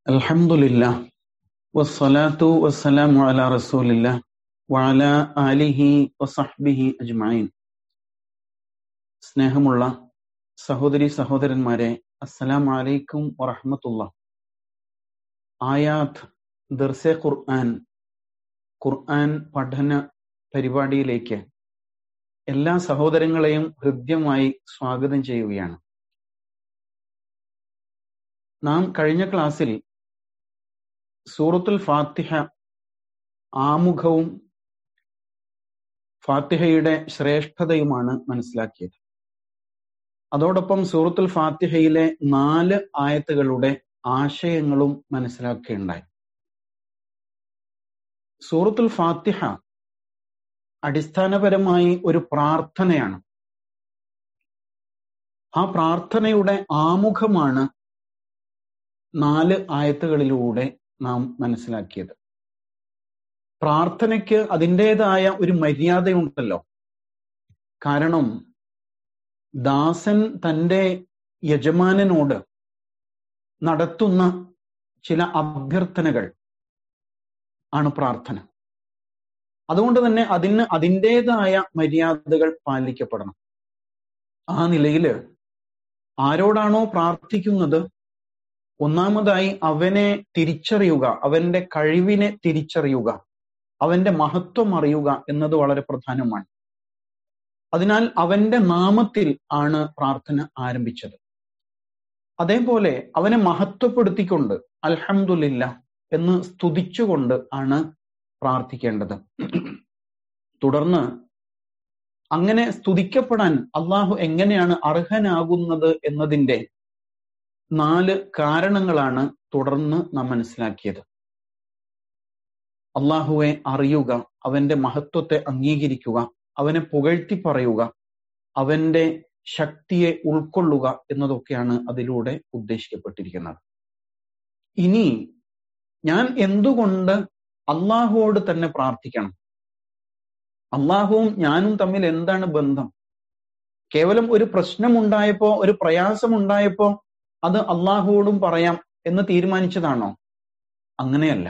الحمد لله والصلاة والسلام على رسول الله وعلى آله وصحبه أجمعين സ്നേഹമുള്ള സഹോദരി സഹോദരന്മാരെ അസ്സലാമു അലൈക്കും വറഹ്മത്തുള്ള ആയാത്ത് ദർസെ ഖുർആൻ ഖുർആൻ പഠന പരിപാടിയിലേക്ക് എല്ലാ സഹോദരങ്ങളെയും ഹൃദ്യമായി സ്വാഗതം ചെയ്യുകയാണ് നാം കഴിഞ്ഞ ക്ലാസ്സിൽ സൂറത്തുൽ ഫാത്തിഹ ആമുഖവും ഫാത്തിഹയുടെ ശ്രേഷ്ഠതയുമാണ് മനസ്സിലാക്കിയത് അതോടൊപ്പം സൂറത്തുൽ ഫാത്തിഹയിലെ നാല് ആയത്തുകളുടെ ആശയങ്ങളും മനസ്സിലാക്കുകയുണ്ടായി സൂറത്തുൽ ഫാത്തിഹ അടിസ്ഥാനപരമായി ഒരു പ്രാർത്ഥനയാണ് ആ പ്രാർത്ഥനയുടെ ആമുഖമാണ് നാല് ആയത്തുകളിലൂടെ നാം മനസ്സിലാക്കിയത് പ്രാർത്ഥനയ്ക്ക് അതിൻ്റെതായ ഒരു മര്യാദയുണ്ടല്ലോ കാരണം ദാസൻ തൻ്റെ യജമാനനോട് നടത്തുന്ന ചില അഭ്യർത്ഥനകൾ ആണ് പ്രാർത്ഥന അതുകൊണ്ട് തന്നെ അതിന് അതിൻ്റെതായ മര്യാദകൾ പാലിക്കപ്പെടണം ആ നിലയിൽ ആരോടാണോ പ്രാർത്ഥിക്കുന്നത് ഒന്നാമതായി അവനെ തിരിച്ചറിയുക അവന്റെ കഴിവിനെ തിരിച്ചറിയുക അവന്റെ മഹത്വം അറിയുക എന്നത് വളരെ പ്രധാനമാണ് അതിനാൽ അവന്റെ നാമത്തിൽ ആണ് പ്രാർത്ഥന ആരംഭിച്ചത് അതേപോലെ അവനെ മഹത്വപ്പെടുത്തിക്കൊണ്ട് അൽഹംദുലില്ല എന്ന് സ്തുതിച്ചുകൊണ്ട് ആണ് പ്രാർത്ഥിക്കേണ്ടത് തുടർന്ന് അങ്ങനെ സ്തുതിക്കപ്പെടാൻ അള്ളാഹു എങ്ങനെയാണ് അർഹനാകുന്നത് എന്നതിൻ്റെ നാല് കാരണങ്ങളാണ് തുടർന്ന് നാം മനസ്സിലാക്കിയത് അള്ളാഹുവെ അറിയുക അവന്റെ മഹത്വത്തെ അംഗീകരിക്കുക അവനെ പുകഴ്ത്തി പറയുക അവന്റെ ശക്തിയെ ഉൾക്കൊള്ളുക എന്നതൊക്കെയാണ് അതിലൂടെ ഉദ്ദേശിക്കപ്പെട്ടിരിക്കുന്നത് ഇനി ഞാൻ എന്തുകൊണ്ട് അള്ളാഹുവോട് തന്നെ പ്രാർത്ഥിക്കണം അള്ളാഹുവും ഞാനും തമ്മിൽ എന്താണ് ബന്ധം കേവലം ഒരു പ്രശ്നമുണ്ടായപ്പോ ഒരു പ്രയാസമുണ്ടായപ്പോ അത് അള്ളാഹുവോടും പറയാം എന്ന് തീരുമാനിച്ചതാണോ അങ്ങനെയല്ല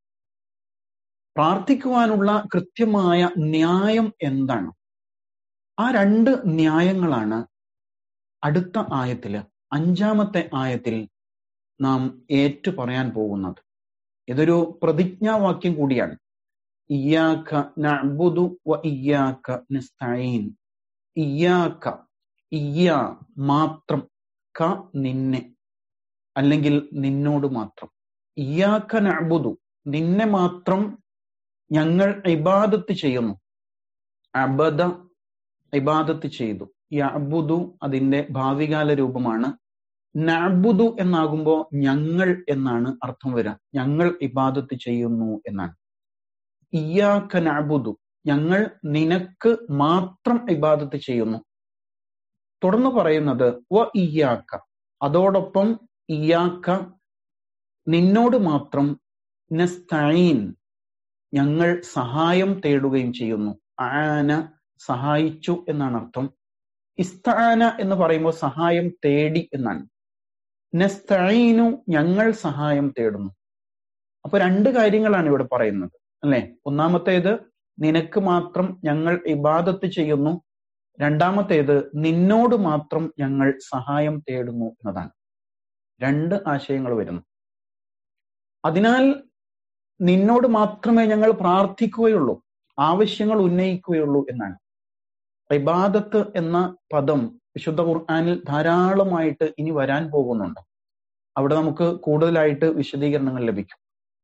പ്രാർത്ഥിക്കുവാനുള്ള കൃത്യമായ ന്യായം എന്താണ് ആ രണ്ട് ന്യായങ്ങളാണ് അടുത്ത ആയത്തില് അഞ്ചാമത്തെ ആയത്തിൽ നാം ഏറ്റു പറയാൻ പോകുന്നത് ഇതൊരു പ്രതിജ്ഞാവാക്യം കൂടിയാണ് ഇയ്യാക്ക നഅ്ബുദു വ ഇയ്യാക്ക നസ്തഈൻ ഇയ്യാക്ക ഇയ്യ മാത്രം ക നിന്നെ അല്ലെങ്കിൽ നിന്നോട് മാത്രം ഇയാക്ക നഅ്ബുദു നിന്നെ മാത്രം ഞങ്ങൾ ഇബാദത്ത് ചെയ്യുന്നു അബദ ഇബാദത്ത് ചെയ്തു യഅബുദു അതിന്റെ ഭാവികാല രൂപമാണ് നഅബുദു എന്നാകുമ്പോ ഞങ്ങൾ എന്നാണ് അർത്ഥം വരിക ഞങ്ങൾ ഇബാദത്ത് ചെയ്യുന്നു എന്നാണ് ഇയാക്ക നഅബുദു ഞങ്ങൾ നിനക്ക് മാത്രം ഇബാദത്ത് ചെയ്യുന്നു തുടർന്ന് പറയുന്നത് വ ഇയാക്ക അതോടൊപ്പം ഇയാക്ക നിന്നോട് മാത്രം നസ്തഈൻ ഞങ്ങൾ സഹായം തേടുകയും ചെയ്യുന്നു ആന സഹായിച്ചു എന്നാണ് അർത്ഥം ഇസ്താന എന്ന് പറയുമ്പോൾ സഹായം തേടി എന്നാണ് നസ്തഈനു ഞങ്ങൾ സഹായം തേടുന്നു അപ്പൊ രണ്ട് കാര്യങ്ങളാണ് ഇവിടെ പറയുന്നത് അല്ലെ ഒന്നാമത്തേത് നിനക്ക് മാത്രം ഞങ്ങൾ ഇബാദത്ത് ചെയ്യുന്നു രണ്ടാമത്തേത് നിന്നോട് മാത്രം ഞങ്ങൾ സഹായം തേടുന്നു എന്നതാണ് രണ്ട് ആശയങ്ങൾ വരുന്നു അതിനാൽ നിന്നോട് മാത്രമേ ഞങ്ങൾ പ്രാർത്ഥിക്കുകയുള്ളൂ ആവശ്യങ്ങൾ ഉന്നയിക്കുകയുള്ളൂ എന്നാണ് ഇബാദത്ത് എന്ന പദം വിശുദ്ധ ഖുർആാനിൽ ധാരാളമായിട്ട് ഇനി വരാൻ പോകുന്നുണ്ട് അവിടെ നമുക്ക് കൂടുതലായിട്ട് വിശദീകരണങ്ങൾ ലഭിക്കും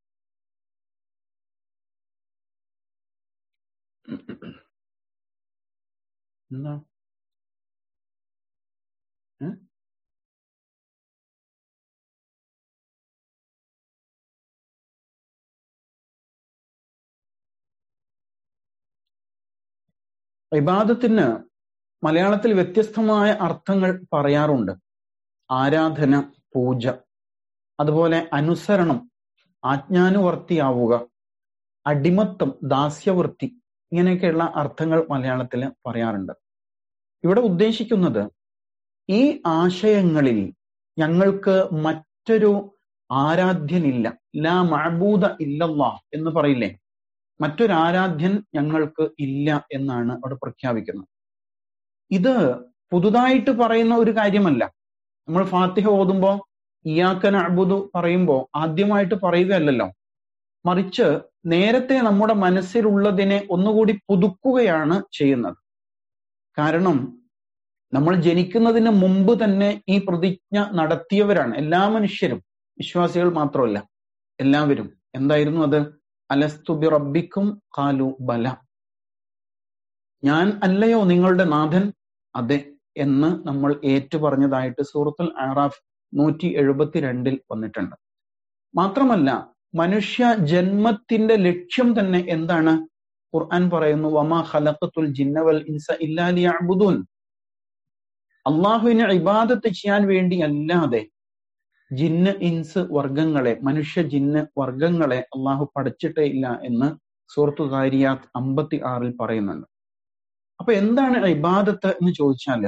എന്താ ഇബാദത്തിന് മലയാളത്തിൽ വ്യത്യസ്തമായ അർത്ഥങ്ങൾ പറയാറുണ്ട് ആരാധന പൂജ അതുപോലെ അനുസരണം ആജ്ഞാനുവർത്തിയാവുക അടിമത്തം ദാസ്യവൃത്തി ഇങ്ങനെയൊക്കെയുള്ള അർത്ഥങ്ങൾ മലയാളത്തിൽ പറയാറുണ്ട് ഇവിടെ ഉദ്ദേശിക്കുന്നത് ഈ ആശയങ്ങളിൽ ഞങ്ങൾക്ക് മറ്റൊരു ആരാധ്യനില്ല ലാ മഅബൂദ ഇല്ലല്ലാ എന്ന് പറയില്ലേ മറ്റൊരു ആരാധ്യൻ ഞങ്ങൾക്ക് ഇല്ല എന്നാണ് അവിടെ പ്രഖ്യാപിക്കുന്നത് ഇത് പുതുതായിട്ട് പറയുന്ന ഒരു കാര്യമല്ല നമ്മൾ ഫാത്തിഹ ഓതുമ്പോ ഇയാക്കൻ അബുദു പറയുമ്പോ ആദ്യമായിട്ട് പറയുകയല്ലല്ലോ മറിച്ച് നേരത്തെ നമ്മുടെ മനസ്സിലുള്ളതിനെ ഒന്നുകൂടി പുതുക്കുകയാണ് ചെയ്യുന്നത് കാരണം നമ്മൾ ജനിക്കുന്നതിന് മുമ്പ് തന്നെ ഈ പ്രതിജ്ഞ നടത്തിയവരാണ് എല്ലാ മനുഷ്യരും വിശ്വാസികൾ മാത്രമല്ല എല്ലാവരും എന്തായിരുന്നു അത് അലസ്തുബി റബ്ബിക്കും കാലു ബല ഞാൻ അല്ലയോ നിങ്ങളുടെ നാഥൻ അതെ എന്ന് നമ്മൾ ഏറ്റു പറഞ്ഞതായിട്ട് സൂറത്തുൽ ആറാഫ് നൂറ്റി എഴുപത്തിരണ്ടിൽ വന്നിട്ടുണ്ട് മാത്രമല്ല മനുഷ്യ ജന്മത്തിന്റെ ലക്ഷ്യം തന്നെ എന്താണ് ഖുർആൻ പറയുന്നു വമാ ഖലഖത്തുൽ ജിന്നവൽ ഇൻസ ഇല്ലാലിയഅബുദൂൻ അള്ളാഹുവിനെ ഇബാദത്ത് ചെയ്യാൻ വേണ്ടി അല്ലാതെ ജിന്ന് ഇൻസ് വർഗങ്ങളെ മനുഷ്യ ജിന്ന് വർഗങ്ങളെ അള്ളാഹു പഠിച്ചിട്ടേ ഇല്ല എന്ന് സൂറത്തു കാരിയാത്ത് അമ്പത്തി ആറിൽ പറയുന്നുണ്ട് അപ്പൊ എന്താണ് ഇബാദത്ത് എന്ന് ചോദിച്ചാല്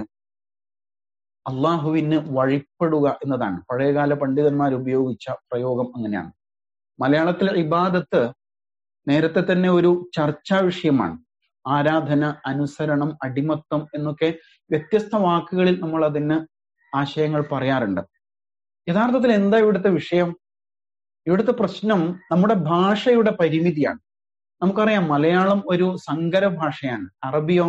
അള്ളാഹുവിന് വഴിപ്പെടുക എന്നതാണ് പഴയകാല പണ്ഡിതന്മാർ ഉപയോഗിച്ച പ്രയോഗം അങ്ങനെയാണ് മലയാളത്തിലെ ഇബാദത്ത് നേരത്തെ തന്നെ ഒരു ചർച്ചാ വിഷയമാണ് ആരാധന അനുസരണം അടിമത്തം എന്നൊക്കെ വ്യത്യസ്ത വാക്കുകളിൽ നമ്മൾ അതിന് ആശയങ്ങൾ പറയാറുണ്ട് യഥാർത്ഥത്തിൽ എന്താ ഇവിടുത്തെ വിഷയം ഇവിടുത്തെ പ്രശ്നം നമ്മുടെ ഭാഷയുടെ പരിമിതിയാണ് നമുക്കറിയാം മലയാളം ഒരു സങ്കര ഭാഷയാണ് അറബിയോ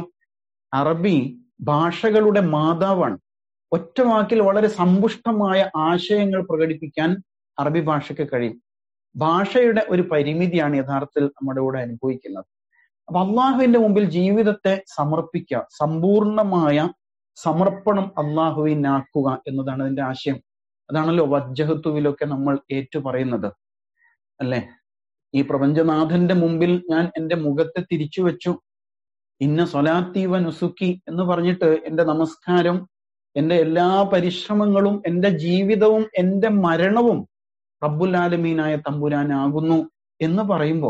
അറബി ഭാഷകളുടെ മാതാവാണ് ഒറ്റ വാക്കിൽ വളരെ സമ്പുഷ്ടമായ ആശയങ്ങൾ പ്രകടിപ്പിക്കാൻ അറബി ഭാഷയ്ക്ക് കഴിയും ഭാഷയുടെ ഒരു പരിമിതിയാണ് യഥാർത്ഥത്തിൽ നമ്മുടെ കൂടെ അനുഭവിക്കുന്നത് അപ്പൊ അള്ളാഹുവിന്റെ മുമ്പിൽ ജീവിതത്തെ സമർപ്പിക്കുക സമ്പൂർണമായ സമർപ്പണം അള്ളാഹുവിനാക്കുക എന്നതാണ് അതിന്റെ ആശയം അതാണല്ലോ വജ്ജഹത്തുവിലൊക്കെ നമ്മൾ ഏറ്റു പറയുന്നത് അല്ലെ ഈ പ്രപഞ്ചനാഥന്റെ മുമ്പിൽ ഞാൻ എന്റെ മുഖത്തെ തിരിച്ചു വെച്ചു ഇന്ന സൊലാത്തീവ നുസുക്കി എന്ന് പറഞ്ഞിട്ട് എന്റെ നമസ്കാരം എന്റെ എല്ലാ പരിശ്രമങ്ങളും എന്റെ ജീവിതവും എന്റെ മരണവും റബ്ബുലാലമീനായ തമ്പുരാനാകുന്നു എന്ന് പറയുമ്പോ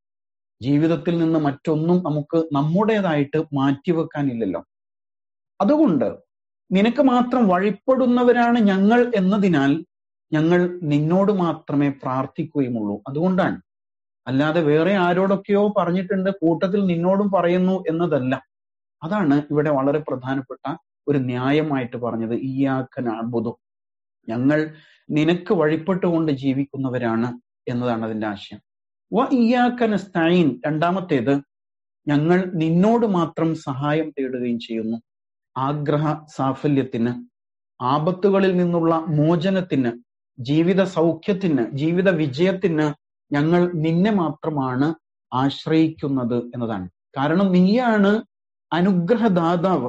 ജീവിതത്തിൽ നിന്ന് മറ്റൊന്നും നമുക്ക് നമ്മുടേതായിട്ട് മാറ്റിവെക്കാനില്ലല്ലോ അതുകൊണ്ട് നിനക്ക് മാത്രം വഴിപ്പെടുന്നവരാണ് ഞങ്ങൾ എന്നതിനാൽ ഞങ്ങൾ നിന്നോട് മാത്രമേ പ്രാർത്ഥിക്കുകയുമുള്ളൂ അതുകൊണ്ടാണ് അല്ലാതെ വേറെ ആരോടൊക്കെയോ പറഞ്ഞിട്ടുണ്ട് കൂട്ടത്തിൽ നിന്നോടും പറയുന്നു എന്നതല്ല അതാണ് ഇവിടെ വളരെ പ്രധാനപ്പെട്ട ഒരു ന്യായമായിട്ട് പറഞ്ഞത് ഇയാക്കൻ അബുദു ഞങ്ങൾ നിനക്ക് വഴിപ്പെട്ടുകൊണ്ട് ജീവിക്കുന്നവരാണ് എന്നതാണ് അതിന്റെ ആശയം വ ഇയാക്കൻ സ്റ്റൈൻ രണ്ടാമത്തേത് ഞങ്ങൾ നിന്നോട് മാത്രം സഹായം തേടുകയും ചെയ്യുന്നു ആഗ്രഹ സാഫല്യത്തിന് ആപത്തുകളിൽ നിന്നുള്ള മോചനത്തിന് ജീവിത സൗഖ്യത്തിന് ജീവിത വിജയത്തിന് ഞങ്ങൾ നിന്നെ മാത്രമാണ് ആശ്രയിക്കുന്നത് എന്നതാണ് കാരണം നീയാണ് അനുഗ്രഹദാതാവ്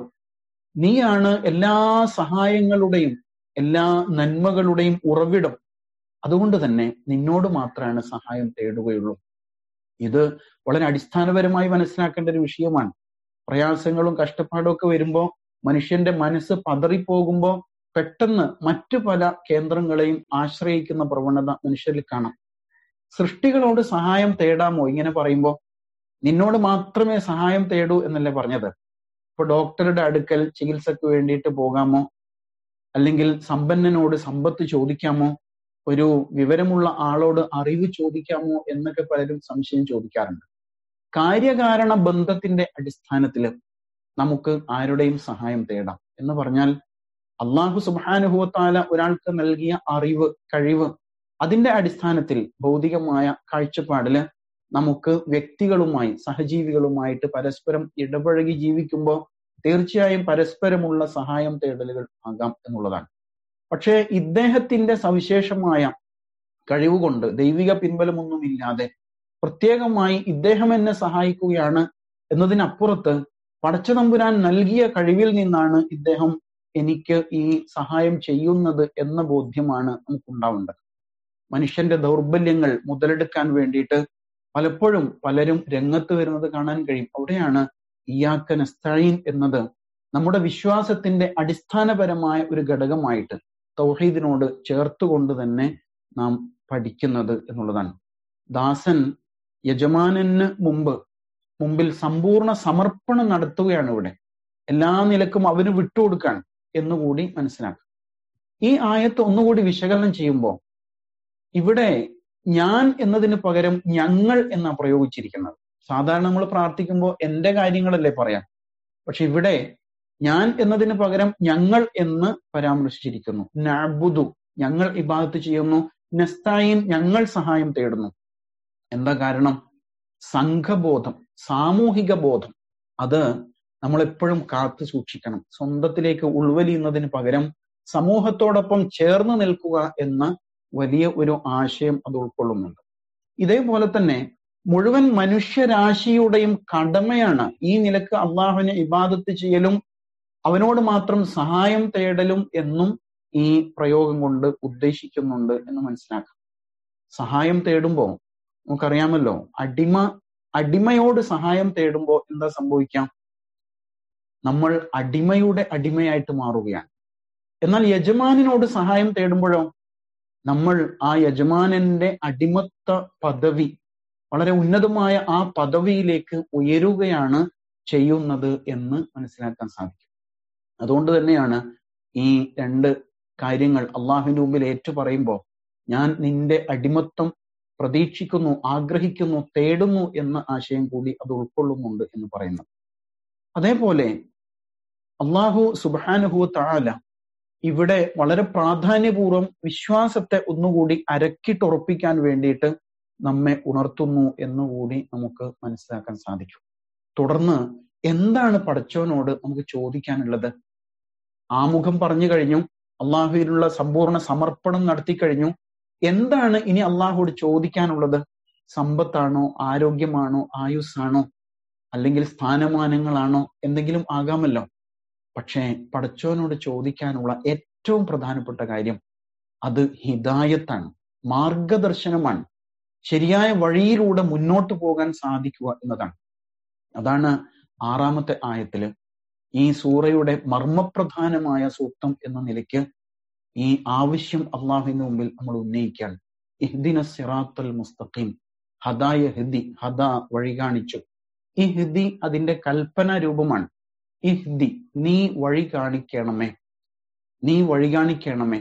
നീയാണ് എല്ലാ സഹായങ്ങളുടെയും എല്ലാ നന്മകളുടെയും ഉറവിടം അതുകൊണ്ട് തന്നെ നിന്നോട് മാത്രമാണ് സഹായം തേടുകയുള്ളൂ ഇത് വളരെ അടിസ്ഥാനപരമായി മനസ്സിലാക്കേണ്ട ഒരു വിഷയമാണ് പ്രയാസങ്ങളും കഷ്ടപ്പാടും ഒക്കെ വരുമ്പോൾ മനുഷ്യന്റെ മനസ്സ് പതറിപ്പോകുമ്പോൾ പെട്ടെന്ന് മറ്റു പല കേന്ദ്രങ്ങളെയും ആശ്രയിക്കുന്ന പ്രവണത മനുഷ്യരിൽ കാണാം സൃഷ്ടികളോട് സഹായം തേടാമോ ഇങ്ങനെ പറയുമ്പോൾ നിന്നോട് മാത്രമേ സഹായം തേടൂ എന്നല്ലേ പറഞ്ഞത് ഇപ്പൊ ഡോക്ടറുടെ അടുക്കൽ ചികിത്സക്ക് വേണ്ടിയിട്ട് പോകാമോ അല്ലെങ്കിൽ സമ്പന്നനോട് സമ്പത്ത് ചോദിക്കാമോ ഒരു വിവരമുള്ള ആളോട് അറിവ് ചോദിക്കാമോ എന്നൊക്കെ പലരും സംശയം ചോദിക്കാറുണ്ട് കാര്യകാരണ ബന്ധത്തിന്റെ അടിസ്ഥാനത്തിൽ നമുക്ക് ആരുടെയും സഹായം തേടാം എന്ന് പറഞ്ഞാൽ അള്ളാഹു സുബാനുഭവത്താല ഒരാൾക്ക് നൽകിയ അറിവ് കഴിവ് അതിന്റെ അടിസ്ഥാനത്തിൽ ഭൗതികമായ കാഴ്ചപ്പാടില് നമുക്ക് വ്യക്തികളുമായി സഹജീവികളുമായിട്ട് പരസ്പരം ഇടപഴകി ജീവിക്കുമ്പോൾ തീർച്ചയായും പരസ്പരമുള്ള സഹായം തേടലുകൾ ആകാം എന്നുള്ളതാണ് പക്ഷേ ഇദ്ദേഹത്തിന്റെ സവിശേഷമായ കഴിവുകൊണ്ട് ദൈവിക പിൻബലമൊന്നുമില്ലാതെ പ്രത്യേകമായി ഇദ്ദേഹം എന്നെ സഹായിക്കുകയാണ് എന്നതിനപ്പുറത്ത് പടച്ചതമ്പുരാൻ നൽകിയ കഴിവിൽ നിന്നാണ് ഇദ്ദേഹം എനിക്ക് ഈ സഹായം ചെയ്യുന്നത് എന്ന ബോധ്യമാണ് നമുക്കുണ്ടാവേണ്ടത് മനുഷ്യന്റെ ദൗർബല്യങ്ങൾ മുതലെടുക്കാൻ വേണ്ടിയിട്ട് പലപ്പോഴും പലരും രംഗത്ത് വരുന്നത് കാണാൻ കഴിയും അവിടെയാണ് ഇയാക്ക നസ്തഴീൻ എന്നത് നമ്മുടെ വിശ്വാസത്തിന്റെ അടിസ്ഥാനപരമായ ഒരു ഘടകമായിട്ട് തൗഹീദിനോട് ചേർത്തുകൊണ്ട് തന്നെ നാം പഠിക്കുന്നത് എന്നുള്ളതാണ് ദാസൻ യജമാനന് മുമ്പ് മുമ്പിൽ സമ്പൂർണ്ണ സമർപ്പണം നടത്തുകയാണ് ഇവിടെ എല്ലാ നിലക്കും അവന് വിട്ടുകൊടുക്കാൻ എന്നുകൂടി മനസ്സിലാക്കുക ഈ ആയത്ത് ഒന്നുകൂടി വിശകലനം ചെയ്യുമ്പോൾ ഇവിടെ ഞാൻ എന്നതിന് പകരം ഞങ്ങൾ എന്നാ പ്രയോഗിച്ചിരിക്കുന്നത് സാധാരണ നമ്മൾ പ്രാർത്ഥിക്കുമ്പോൾ എന്റെ കാര്യങ്ങളല്ലേ പറയാം പക്ഷെ ഇവിടെ ഞാൻ എന്നതിന് പകരം ഞങ്ങൾ എന്ന് പരാമർശിച്ചിരിക്കുന്നു നാബുദു ഞങ്ങൾ ഇബാദത്ത് ചെയ്യുന്നു നസ്തായിൻ ഞങ്ങൾ സഹായം തേടുന്നു എന്താ കാരണം സംഘബോധം സാമൂഹിക ബോധം അത് നമ്മൾ എപ്പോഴും കാത്തു സൂക്ഷിക്കണം സ്വന്തത്തിലേക്ക് ഉൾവലിയുന്നതിന് പകരം സമൂഹത്തോടൊപ്പം ചേർന്ന് നിൽക്കുക എന്ന വലിയ ഒരു ആശയം അത് ഉൾക്കൊള്ളുന്നുണ്ട് ഇതേപോലെ തന്നെ മുഴുവൻ മനുഷ്യരാശിയുടെയും കടമയാണ് ഈ നിലക്ക് അള്ളാഹുവിനെ ഇബാദത്ത് ചെയ്യലും അവനോട് മാത്രം സഹായം തേടലും എന്നും ഈ പ്രയോഗം കൊണ്ട് ഉദ്ദേശിക്കുന്നുണ്ട് എന്ന് മനസ്സിലാക്കാം സഹായം തേടുമ്പോൾ നമുക്കറിയാമല്ലോ അടിമ അടിമയോട് സഹായം തേടുമ്പോൾ എന്താ സംഭവിക്കാം നമ്മൾ അടിമയുടെ അടിമയായിട്ട് മാറുകയാണ് എന്നാൽ യജമാനിനോട് സഹായം തേടുമ്പോഴോ നമ്മൾ ആ യജമാനന്റെ അടിമത്ത പദവി വളരെ ഉന്നതമായ ആ പദവിയിലേക്ക് ഉയരുകയാണ് ചെയ്യുന്നത് എന്ന് മനസ്സിലാക്കാൻ സാധിക്കും അതുകൊണ്ട് തന്നെയാണ് ഈ രണ്ട് കാര്യങ്ങൾ അള്ളാഹുവിന്റെ മുമ്പിൽ ഏറ്റു പറയുമ്പോൾ ഞാൻ നിന്റെ അടിമത്വം പ്രതീക്ഷിക്കുന്നു ആഗ്രഹിക്കുന്നു തേടുന്നു എന്ന ആശയം കൂടി അത് ഉൾക്കൊള്ളുന്നുണ്ട് എന്ന് പറയുന്നത് അതേപോലെ അള്ളാഹു സുബാനുഹു താല ഇവിടെ വളരെ പ്രാധാന്യപൂർവ്വം വിശ്വാസത്തെ ഒന്നുകൂടി അരക്കിട്ടുറപ്പിക്കാൻ വേണ്ടിയിട്ട് നമ്മെ ഉണർത്തുന്നു എന്നുകൂടി നമുക്ക് മനസ്സിലാക്കാൻ സാധിക്കും തുടർന്ന് എന്താണ് പടച്ചവനോട് നമുക്ക് ചോദിക്കാനുള്ളത് ആമുഖം പറഞ്ഞു കഴിഞ്ഞു അള്ളാഹുവിനുള്ള സമ്പൂർണ്ണ സമർപ്പണം നടത്തി കഴിഞ്ഞു എന്താണ് ഇനി അള്ളാഹുവോട് ചോദിക്കാനുള്ളത് സമ്പത്താണോ ആരോഗ്യമാണോ ആയുസ്സാണോ അല്ലെങ്കിൽ സ്ഥാനമാനങ്ങളാണോ എന്തെങ്കിലും ആകാമല്ലോ പക്ഷേ പടച്ചോനോട് ചോദിക്കാനുള്ള ഏറ്റവും പ്രധാനപ്പെട്ട കാര്യം അത് ഹിദായത്താണ് മാർഗദർശനമാണ് ശരിയായ വഴിയിലൂടെ മുന്നോട്ട് പോകാൻ സാധിക്കുക എന്നതാണ് അതാണ് ആറാമത്തെ ആയത്തില് ഈ സൂറയുടെ മർമ്മപ്രധാനമായ സൂക്തം എന്ന നിലയ്ക്ക് ഈ ആവശ്യം അള്ളാഹുവിന് മുമ്പിൽ നമ്മൾ ഉന്നയിക്കുകയാണ് ഇഹ്ദിന സിറാത്തുൽ മുസ്തഖീം ഹദായ ഹിദി ഹദ വഴി കാണിച്ചു ഈ ഹിദി അതിന്റെ കൽപ്പന രൂപമാണ് ഇഹ്ദി നീ വഴി കാണിക്കണമേ നീ വഴി കാണിക്കണമേ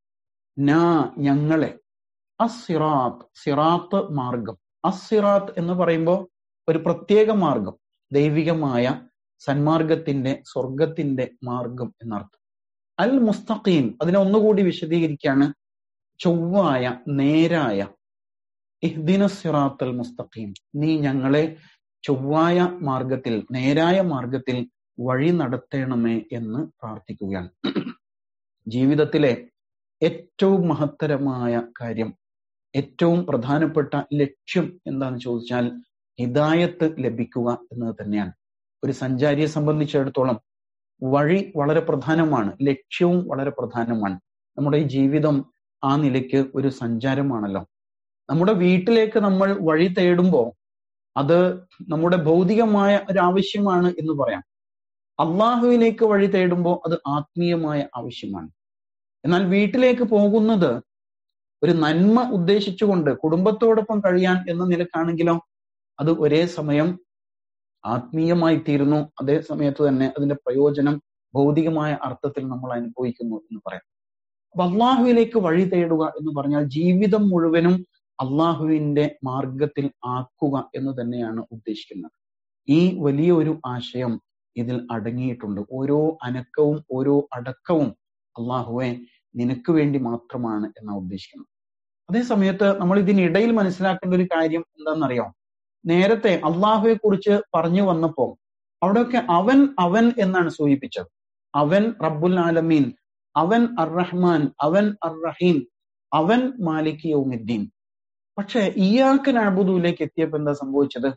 നാ ഞങ്ങളെ അസിറാത്ത് സിറാത്ത് മാർഗം അസിറാത്ത് എന്ന് പറയുമ്പോൾ ഒരു പ്രത്യേക മാർഗം ദൈവികമായ സന്മാർഗത്തിന്റെ സ്വർഗത്തിന്റെ മാർഗം എന്നർത്ഥം അൽ മുസ്തഖീം അതിനെ ഒന്നുകൂടി വിശദീകരിക്കാണ് ചൊവ്വായ നേരായ ഇഹ്ദിന സിറാത്തൽ മുസ്തഖീം നീ ഞങ്ങളെ ചൊവ്വായ മാർഗത്തിൽ നേരായ മാർഗത്തിൽ വഴി നടത്തണമേ എന്ന് പ്രാർത്ഥിക്കുകയാണ് ജീവിതത്തിലെ ഏറ്റവും മഹത്തരമായ കാര്യം ഏറ്റവും പ്രധാനപ്പെട്ട ലക്ഷ്യം എന്താണെന്ന് ചോദിച്ചാൽ ഹിദായത്ത് ലഭിക്കുക എന്നത് തന്നെയാണ് ഒരു സഞ്ചാരിയെ സംബന്ധിച്ചിടത്തോളം വഴി വളരെ പ്രധാനമാണ് ലക്ഷ്യവും വളരെ പ്രധാനമാണ് നമ്മുടെ ഈ ജീവിതം ആ നിലയ്ക്ക് ഒരു സഞ്ചാരമാണല്ലോ നമ്മുടെ വീട്ടിലേക്ക് നമ്മൾ വഴി തേടുമ്പോൾ അത് നമ്മുടെ ഭൗതികമായ ഒരു ആവശ്യമാണ് എന്ന് പറയാം അള്ളാഹുവിലേക്ക് വഴി തേടുമ്പോൾ അത് ആത്മീയമായ ആവശ്യമാണ് എന്നാൽ വീട്ടിലേക്ക് പോകുന്നത് ഒരു നന്മ ഉദ്ദേശിച്ചുകൊണ്ട് കുടുംബത്തോടൊപ്പം കഴിയാൻ എന്ന നിലക്കാണെങ്കിലോ അത് ഒരേ സമയം ആത്മീയമായി തീരുന്നു അതേ സമയത്ത് തന്നെ അതിന്റെ പ്രയോജനം ഭൗതികമായ അർത്ഥത്തിൽ നമ്മൾ അനുഭവിക്കുന്നു എന്ന് പറയാം അപ്പൊ അള്ളാഹുവിലേക്ക് വഴി തേടുക എന്ന് പറഞ്ഞാൽ ജീവിതം മുഴുവനും അള്ളാഹുവിന്റെ മാർഗത്തിൽ ആക്കുക എന്ന് തന്നെയാണ് ഉദ്ദേശിക്കുന്നത് ഈ വലിയ ഒരു ആശയം ഇതിൽ അടങ്ങിയിട്ടുണ്ട് ഓരോ അനക്കവും ഓരോ അടക്കവും അള്ളാഹുവെ നിനക്ക് വേണ്ടി മാത്രമാണ് എന്നാണ് ഉദ്ദേശിക്കുന്നത് അതേ സമയത്ത് നമ്മൾ ഇതിനിടയിൽ മനസ്സിലാക്കേണ്ട ഒരു കാര്യം എന്താണെന്നറിയാം നേരത്തെ അള്ളാഹുവെ കുറിച്ച് പറഞ്ഞു വന്നപ്പോ അവിടെയൊക്കെ അവൻ അവൻ എന്നാണ് സൂചിപ്പിച്ചത് അവൻ റബ്ബുൽ ആലമീൻ അവൻ അർ റഹ്മാൻ അവൻ അർ റഹീം അവൻ മാലിക് യൗമിദ്ദീൻ പക്ഷെ ഇയാക്ക നഅബുദുവിലേക്ക് എത്തിയപ്പോ എന്താ സംഭവിച്ചത്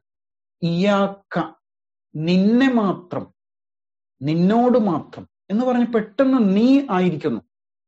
ഇയാക്ക നിന്നെ മാത്രം നിന്നോട് മാത്രം എന്ന് പറഞ്ഞ് പെട്ടെന്ന് നീ ആയിരിക്കുന്നു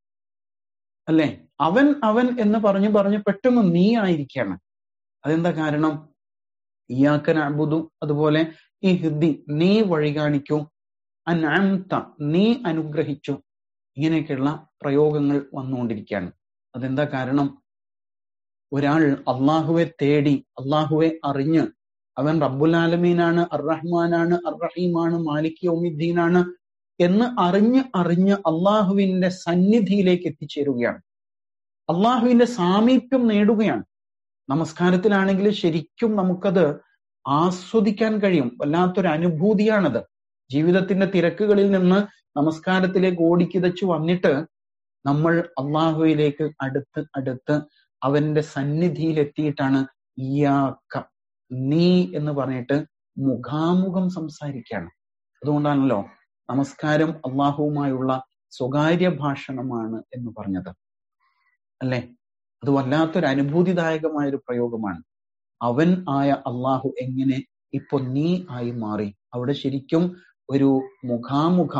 അല്ലെ അവൻ അവൻ എന്ന് പറഞ്ഞു പറഞ്ഞ് പെട്ടെന്ന് നീ ആയിരിക്കുകയാണ് അതെന്താ കാരണം ഇയാക്കൻ അബുദു അതുപോലെ ഈ ഹിദ്ദി നീ വഴി കാണിക്കൂ അൻഅംത നീ അനുഗ്രഹിച്ചു ഇങ്ങനെയൊക്കെയുള്ള പ്രയോഗങ്ങൾ വന്നുകൊണ്ടിരിക്കുകയാണ് അതെന്താ കാരണം ഒരാൾ അള്ളാഹുവെ തേടി അള്ളാഹുവെ അറിഞ്ഞ് അവൻ റബ്ബുൽ ആലമീനാണ് അർ റഹ്മാനാണ് അർ റഹീമാണ് മാലിക് യൗമിദ്ദീനാണ് എന്ന് അറിഞ്ഞ് അറിഞ്ഞ് അള്ളാഹുവിന്റെ സന്നിധിയിലേക്ക് എത്തിച്ചേരുകയാണ് അള്ളാഹുവിന്റെ സാമീപ്യം നേടുകയാണ് നമസ്കാരത്തിലാണെങ്കിൽ ശരിക്കും നമുക്കത് ആസ്വദിക്കാൻ കഴിയും വല്ലാത്തൊരു അനുഭൂതിയാണത് ജീവിതത്തിന്റെ തിരക്കുകളിൽ നിന്ന് നമസ്കാരത്തിലേക്ക് ഓടിക്കിതച്ചു വന്നിട്ട് നമ്മൾ അള്ളാഹുവിലേക്ക് അടുത്ത് അടുത്ത് അവന്റെ സന്നിധിയിൽ എത്തിയിട്ടാണ് ഇയാക്ക നീ എന്ന് പറഞ്ഞിട്ട് മുഖാമുഖം സംസാരിക്കുകയാണ് അതുകൊണ്ടാണല്ലോ നമസ്കാരം അള്ളാഹുവുമായുള്ള സ്വകാര്യ ഭാഷണമാണ് എന്ന് പറഞ്ഞത് അല്ലെ അത് വല്ലാത്തൊരു അനുഭൂതിദായകമായ ഒരു പ്രയോഗമാണ് അവൻ ആയ അള്ളാഹു എങ്ങനെ ഇപ്പൊ നീ ആയി മാറി അവിടെ ശരിക്കും ഒരു മുഖാമുഖ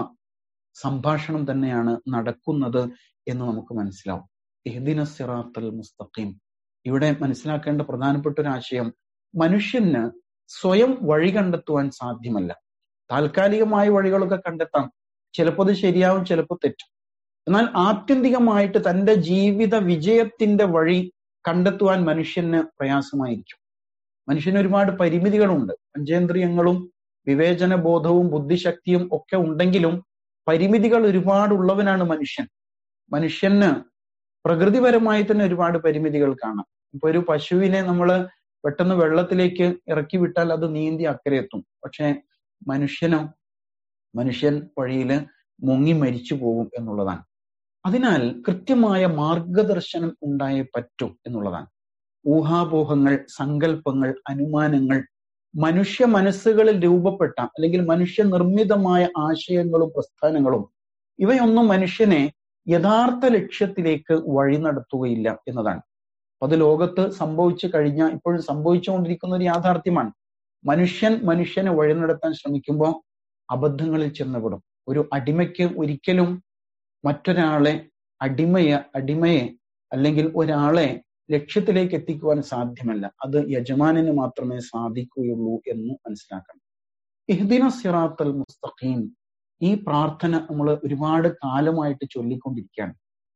സംഭാഷണം തന്നെയാണ് നടക്കുന്നത് എന്ന് നമുക്ക് മനസ്സിലാവും എഹ്ദിന സിറാത്തൽ മുസ്തഖീം ഇവിടെ മനസ്സിലാക്കേണ്ട പ്രധാനപ്പെട്ട ഒരു ആശയം മനുഷ്യന് സ്വയം വഴി കണ്ടെത്തുവാൻ സാധ്യമല്ല താൽക്കാലികമായ വഴികളൊക്കെ കണ്ടെത്താം ചിലപ്പോൾ അത് ശരിയാവും ചിലപ്പോൾ തെറ്റും എന്നാൽ ആത്യന്തികമായിട്ട് തന്റെ ജീവിത വിജയത്തിന്റെ വഴി കണ്ടെത്തുവാൻ മനുഷ്യന് പ്രയാസമായിരിക്കും മനുഷ്യന് ഒരുപാട് പരിമിതികളുണ്ട് പഞ്ചേന്ദ്രിയങ്ങളും വിവേചന ബോധവും ബുദ്ധിശക്തിയും ഒക്കെ ഉണ്ടെങ്കിലും പരിമിതികൾ ഒരുപാടുള്ളവനാണ് മനുഷ്യൻ മനുഷ്യന് പ്രകൃതിപരമായി തന്നെ ഒരുപാട് പരിമിതികൾ കാണാം ഇപ്പൊ ഒരു പശുവിനെ നമ്മൾ പെട്ടെന്ന് വെള്ളത്തിലേക്ക് ഇറക്കി വിട്ടാൽ അത് നീന്തി അക്കരെ എത്തും പക്ഷെ മനുഷ്യനോ മനുഷ്യൻ വഴിയിൽ മുങ്ങി മരിച്ചു പോകും എന്നുള്ളതാണ് അതിനാൽ കൃത്യമായ മാർഗദർശനം ഉണ്ടായേ പറ്റൂ എന്നുള്ളതാണ് ഊഹാപോഹങ്ങൾ സങ്കല്പങ്ങൾ അനുമാനങ്ങൾ മനുഷ്യ മനസ്സുകളിൽ രൂപപ്പെട്ട അല്ലെങ്കിൽ മനുഷ്യ നിർമ്മിതമായ ആശയങ്ങളും പ്രസ്ഥാനങ്ങളും ഇവയൊന്നും മനുഷ്യനെ യഥാർത്ഥ ലക്ഷ്യത്തിലേക്ക് വഴി നടത്തുകയില്ല എന്നതാണ് അത് ലോകത്ത് സംഭവിച്ചു കഴിഞ്ഞ ഇപ്പോഴും സംഭവിച്ചുകൊണ്ടിരിക്കുന്ന ഒരു യാഥാർത്ഥ്യമാണ് മനുഷ്യൻ മനുഷ്യനെ വഴി നടത്താൻ ശ്രമിക്കുമ്പോൾ അബദ്ധങ്ങളിൽ ചെന്നപ്പെടും ഒരു അടിമയ്ക്ക് ഒരിക്കലും മറ്റൊരാളെ അടിമയെ അടിമയെ അല്ലെങ്കിൽ ഒരാളെ ലക്ഷ്യത്തിലേക്ക് എത്തിക്കുവാൻ സാധ്യമല്ല അത് യജമാനന് മാത്രമേ സാധിക്കുകയുള്ളൂ എന്ന് മനസ്സിലാക്കണം ഇഹ്ദിന സിറാത്തൽ മുസ്തഖീം ഈ പ്രാർത്ഥന നമ്മൾ ഒരുപാട് കാലമായിട്ട് ചൊല്ലിക്കൊണ്ടിരിക്കുകയാണ്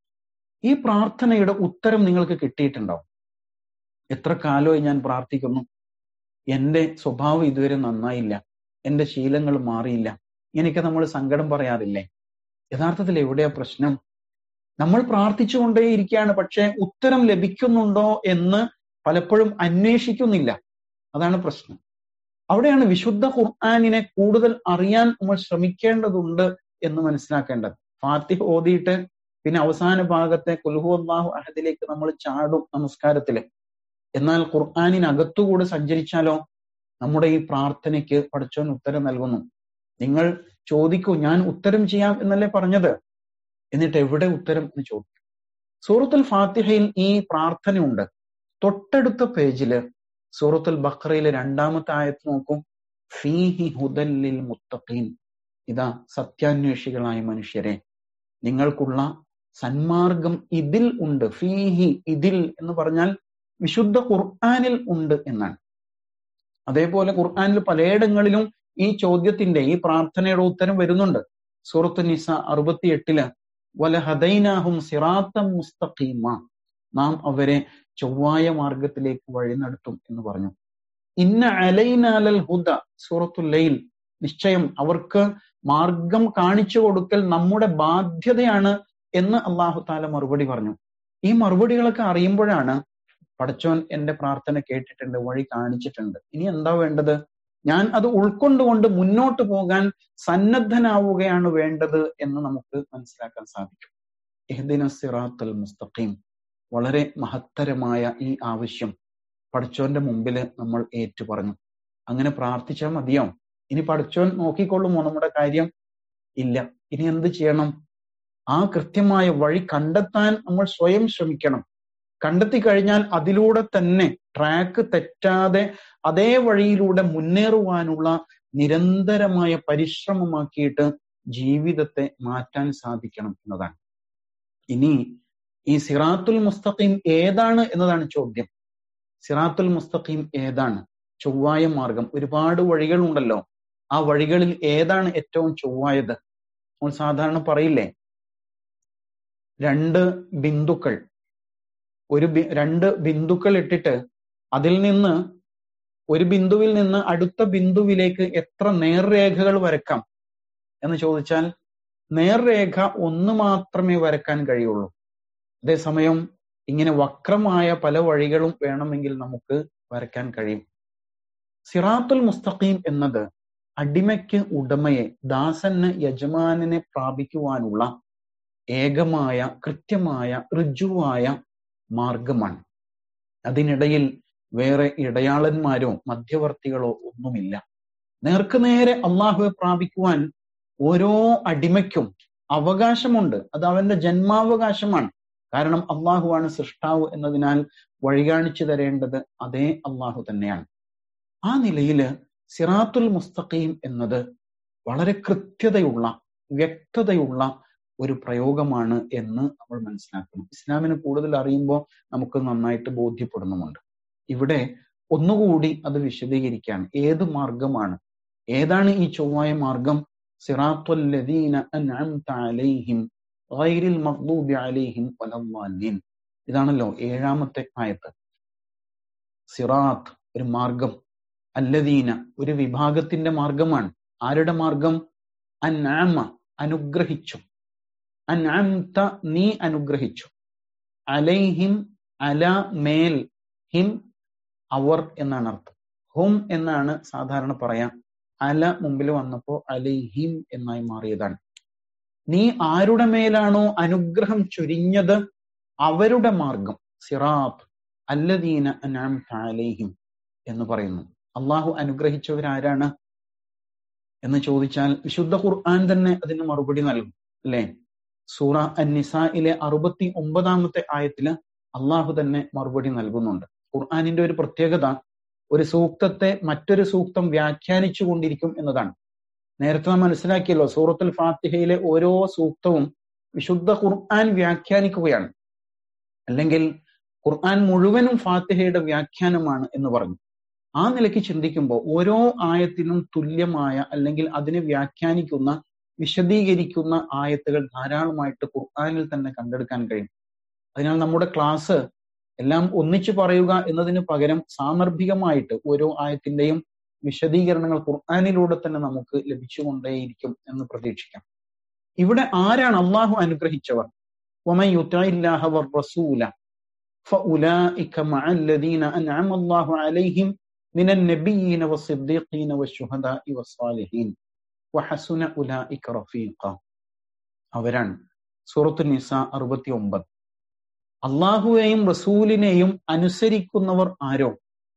ഈ പ്രാർത്ഥനയുടെ ഉത്തരം നിങ്ങൾക്ക് കിട്ടിയിട്ടുണ്ടാവും എത്ര കാലമായി ഞാൻ പ്രാർത്ഥിക്കുന്നു എന്റെ സ്വഭാവം ഇതുവരെ നന്നായില്ല എന്റെ ശീലങ്ങൾ മാറിയില്ല എനിക്ക് നമ്മൾ സങ്കടം പറയാറില്ലേ യഥാർത്ഥത്തിൽ എവിടെയാ പ്രശ്നം നമ്മൾ പ്രാർത്ഥിച്ചുകൊണ്ടേയിരിക്കുകയാണ് പക്ഷെ ഉത്തരം ലഭിക്കുന്നുണ്ടോ എന്ന് പലപ്പോഴും അന്വേഷിക്കുന്നില്ല അതാണ് പ്രശ്നം അവിടെയാണ് വിശുദ്ധ ഖുർആാനിനെ കൂടുതൽ അറിയാൻ നമ്മൾ ശ്രമിക്കേണ്ടതുണ്ട് എന്ന് മനസ്സിലാക്കേണ്ടത് ഫാത്തിഹ് ഓതിയിട്ട് പിന്നെ അവസാന ഭാഗത്തെ കുൽഹു അള്ളാഹു അഹദിലേക്ക് നമ്മൾ ചാടും നമസ്കാരത്തില് എന്നാൽ ഖുർആാനിനകത്തുകൂടെ സഞ്ചരിച്ചാലോ നമ്മുടെ ഈ പ്രാർത്ഥനയ്ക്ക് പഠിച്ചവൻ ഉത്തരം നൽകുന്നു നിങ്ങൾ ചോദിക്കൂ ഞാൻ ഉത്തരം ചെയ്യാം എന്നല്ലേ പറഞ്ഞത് എന്നിട്ട് എവിടെ ഉത്തരം എന്ന് ചോദിക്കും സൂറത്തുൽ ഫാത്തിഹയിൽ ഈ പ്രാർത്ഥനയുണ്ട് തൊട്ടടുത്ത പേജില് സൂറത്തുൽ ബഖറയിലെ രണ്ടാമത്തെ ആയത്ത് നോക്കൂ ഫീഹി ഹുദല്ലിൽ മുത്തഖീൻ ഇതാ സത്യാന്വേഷികളായ മനുഷ്യരെ നിങ്ങൾക്കുള്ള സന്മാർഗം ഇതിൽ ഉണ്ട് ഫീഹി ഇതിൽ എന്ന് പറഞ്ഞാൽ വിശുദ്ധ ഖുർആാനിൽ ഉണ്ട് എന്നാണ് അതേപോലെ ഖുർആാനിൽ പലയിടങ്ങളിലും ഈ ചോദ്യത്തിന്റെ ഈ പ്രാർത്ഥനയുടെ ഉത്തരം വരുന്നുണ്ട് സൂറത്ത് നിസ അറുപത്തിയെട്ടില് വല ഹദൈനാഹും സിറാത്തം മുസ്തഖീമ നാം അവരെ ചൊവ്വായ മാർഗത്തിലേക്ക് വഴി നടത്തും എന്ന് പറഞ്ഞു ഇന്ന അലൈനാലൽ ഹുദ സൂറത്തുൽ ലൈൽ നിശ്ചയം അവർക്ക് മാർഗം കാണിച്ചു കൊടുക്കൽ നമ്മുടെ ബാധ്യതയാണ് എന്ന് അള്ളാഹു താല മറുപടി പറഞ്ഞു ഈ മറുപടികളൊക്കെ അറിയുമ്പോഴാണ് പടച്ചോൻ എന്റെ പ്രാർത്ഥന കേട്ടിട്ടുണ്ട് വഴി കാണിച്ചിട്ടുണ്ട് ഇനി എന്താ വേണ്ടത് ഞാൻ അത് ഉൾക്കൊണ്ടുകൊണ്ട് മുന്നോട്ട് പോകാൻ സന്നദ്ധനാവുകയാണ് വേണ്ടത് എന്ന് നമുക്ക് മനസ്സിലാക്കാൻ സാധിക്കും എഹ്ദിന സിറാത്തുൽ മുസ്തഖീം വളരെ മഹത്തരമായ ഈ ആവശ്യം പഠിച്ചോന്റെ മുമ്പിൽ നമ്മൾ ഏറ്റു പറഞ്ഞു അങ്ങനെ പ്രാർത്ഥിച്ചാൽ മതിയോ ഇനി പഠിച്ചോൻ നോക്കിക്കൊള്ളുമോ നമ്മുടെ കാര്യം ഇല്ല ഇനി എന്ത് ചെയ്യണം ആ കൃത്യമായ വഴി കണ്ടെത്താൻ നമ്മൾ സ്വയം ശ്രമിക്കണം കണ്ടെത്തി കഴിഞ്ഞാൽ അതിലൂടെ തന്നെ ട്രാക്ക് തെറ്റാതെ അതേ വഴിയിലൂടെ മുന്നേറുവാനുള്ള നിരന്തരമായ പരിശ്രമമാക്കിയിട്ട് ജീവിതത്തെ മാറ്റാൻ സാധിക്കണം എന്നതാണ് ഇനി ഈ സിറാത്തുൽ മുസ്തഖീം ഏതാണ് എന്നതാണ് ചോദ്യം സിറാത്തുൽ മുസ്തഖീം ഏതാണ് ചൊവ്വായ മാർഗം ഒരുപാട് വഴികളുണ്ടല്ലോ ആ വഴികളിൽ ഏതാണ് ഏറ്റവും ചൊവ്വായത് നമ്മൾ സാധാരണ പറയില്ലേ രണ്ട് ബിന്ദുക്കൾ ഒരു രണ്ട് ബിന്ദുക്കൾ ഇട്ടിട്ട് അതിൽ നിന്ന് ഒരു ബിന്ദുവിൽ നിന്ന് അടുത്ത ബിന്ദുവിലേക്ക് എത്ര നേർരേഖകൾ വരക്കാം എന്ന് ചോദിച്ചാൽ നേർരേഖ ഒന്ന് മാത്രമേ വരക്കാൻ കഴിയുള്ളൂ അതേസമയം ഇങ്ങനെ വക്രമായ പല വഴികളും വേണമെങ്കിൽ നമുക്ക് വരയ്ക്കാൻ കഴിയും സിറാത്തുൽ മുസ്തഖീം എന്നത് അടിമയ്ക്ക് ഉടമയെ ദാസന് യജമാനനെ പ്രാപിക്കുവാനുള്ള ഏകമായ കൃത്യമായ ഋജുവായ മാർഗമാണ് അതിനിടയിൽ വേറെ ഇടയാളന്മാരോ മധ്യവർത്തികളോ ഒന്നുമില്ല നേർക്കുനേരെ അള്ളാഹുവെ പ്രാപിക്കുവാൻ ഓരോ അടിമയ്ക്കും അവകാശമുണ്ട് അത് അവന്റെ ജന്മാവകാശമാണ് കാരണം അള്ളാഹുവാണ് സൃഷ്ടാവ് എന്നതിനാൽ വഴികാണിച്ചു തരേണ്ടത് അതേ അള്ളാഹു തന്നെയാണ് ആ നിലയില് സിറാത്തുൽ മുസ്തഖീം എന്നത് വളരെ കൃത്യതയുള്ള വ്യക്തതയുള്ള ഒരു പ്രയോഗമാണ് എന്ന് നമ്മൾ മനസ്സിലാക്കണം ഇസ്ലാമിനെ കൂടുതൽ അറിയുമ്പോൾ നമുക്ക് നന്നായിട്ട് ബോധ്യപ്പെടുന്നുമുണ്ട് ഇവിടെ ഒന്നുകൂടി അത് വിശദീകരിക്കാൻ ഏത് മാർഗമാണ് ഏതാണ് ഈ ചൊവ്വായ മാർഗം സിറാത്തുൽ ലദീന അൻഅംത അലൈഹിം ഗൈറിൽ മഗ്ദൂബി അലൈഹിം വലദ്ദാലിൻ ഇതാണല്ലോ ഏഴാമത്തെ ആയത്ത് സിറാത്ത് ഒരു മാർഗം അല്ലദീന ഒരു വിഭാഗത്തിന്റെ മാർഗമാണ് ആരുടെ മാർഗം അൻഅമ അനുഗ്രഹിച്ചു അൻഅംത നീ അനുഗ്രഹിച്ചു അലൈഹിം അല മേൽ ഹിം അവർ എന്നാണ് അർത്ഥം ഹും എന്നാണ് സാധാരണ പറയാ അല മുമ്പിൽ വന്നപ്പോ അലൈഹിം എന്നായി മാറിയതാണ് നീ ആരുടെ മേലാണോ അനുഗ്രഹം ചൊരിഞ്ഞത് അവരുടെ മാർഗം സിറാത്ത് അല്ലദീന അൻഅംത അലൈഹിം എന്ന് പറയുന്നു അള്ളാഹു അനുഗ്രഹിച്ചവരാരാണ് എന്ന് ചോദിച്ചാൽ വിശുദ്ധ ഖുർആൻ തന്നെ അതിന് മറുപടി നൽകും അല്ലെ സൂറ അന്നിസയിലെ അറുപത്തി ഒമ്പതാമത്തെ ആയത്തില് അള്ളാഹു തന്നെ മറുപടി നൽകുന്നുണ്ട് ഖുർആാനിന്റെ ഒരു പ്രത്യേകത ഒരു സൂക്തത്തെ മറ്റൊരു സൂക്തം വ്യാഖ്യാനിച്ചു കൊണ്ടിരിക്കും എന്നതാണ് നേരത്തെ നാം മനസ്സിലാക്കിയല്ലോ സൂറത്തുൽ ഫാത്തിഹയിലെ ഓരോ സൂക്തവും വിശുദ്ധ ഖുർആൻ വ്യാഖ്യാനിക്കുകയാണ് അല്ലെങ്കിൽ ഖുർആൻ മുഴുവനും ഫാത്തിഹയുടെ വ്യാഖ്യാനമാണ് എന്ന് പറഞ്ഞു ആ നിലയ്ക്ക് ചിന്തിക്കുമ്പോൾ ഓരോ ആയത്തിനും തുല്യമായ അല്ലെങ്കിൽ അതിനെ വ്യാഖ്യാനിക്കുന്ന വിശദീകരിക്കുന്ന ആയത്തുകൾ ധാരാളമായിട്ട് ഖുർആനിൽ തന്നെ കണ്ടെടുക്കാൻ കഴിയും അതിനാൽ നമ്മുടെ ക്ലാസ് എല്ലാം ഒന്നിച്ചു പറയുക എന്നതിന് പകരം സാന്ദർഭികമായിട്ട് ഓരോ ആയത്തിന്റെയും വിശദീകരണങ്ങൾ ഖുർആാനിലൂടെ തന്നെ നമുക്ക് ലഭിച്ചുകൊണ്ടേയിരിക്കും എന്ന് പ്രതീക്ഷിക്കാം ഇവിടെ ആരാണ് അള്ളാഹു അനുഗ്രഹിച്ചവർ റസൂല فأولئك مع الذين أنعم الله عليهم من النبيين والصديقين والشهداء والصالحين وحسن أولئك رفيقا അവരാണ് സൂറത്തു നിസ അറുപത്തി ഒമ്പത് അള്ളാഹുവേയും റസൂലിനെയും അനുസരിക്കുന്നവർ ആരോ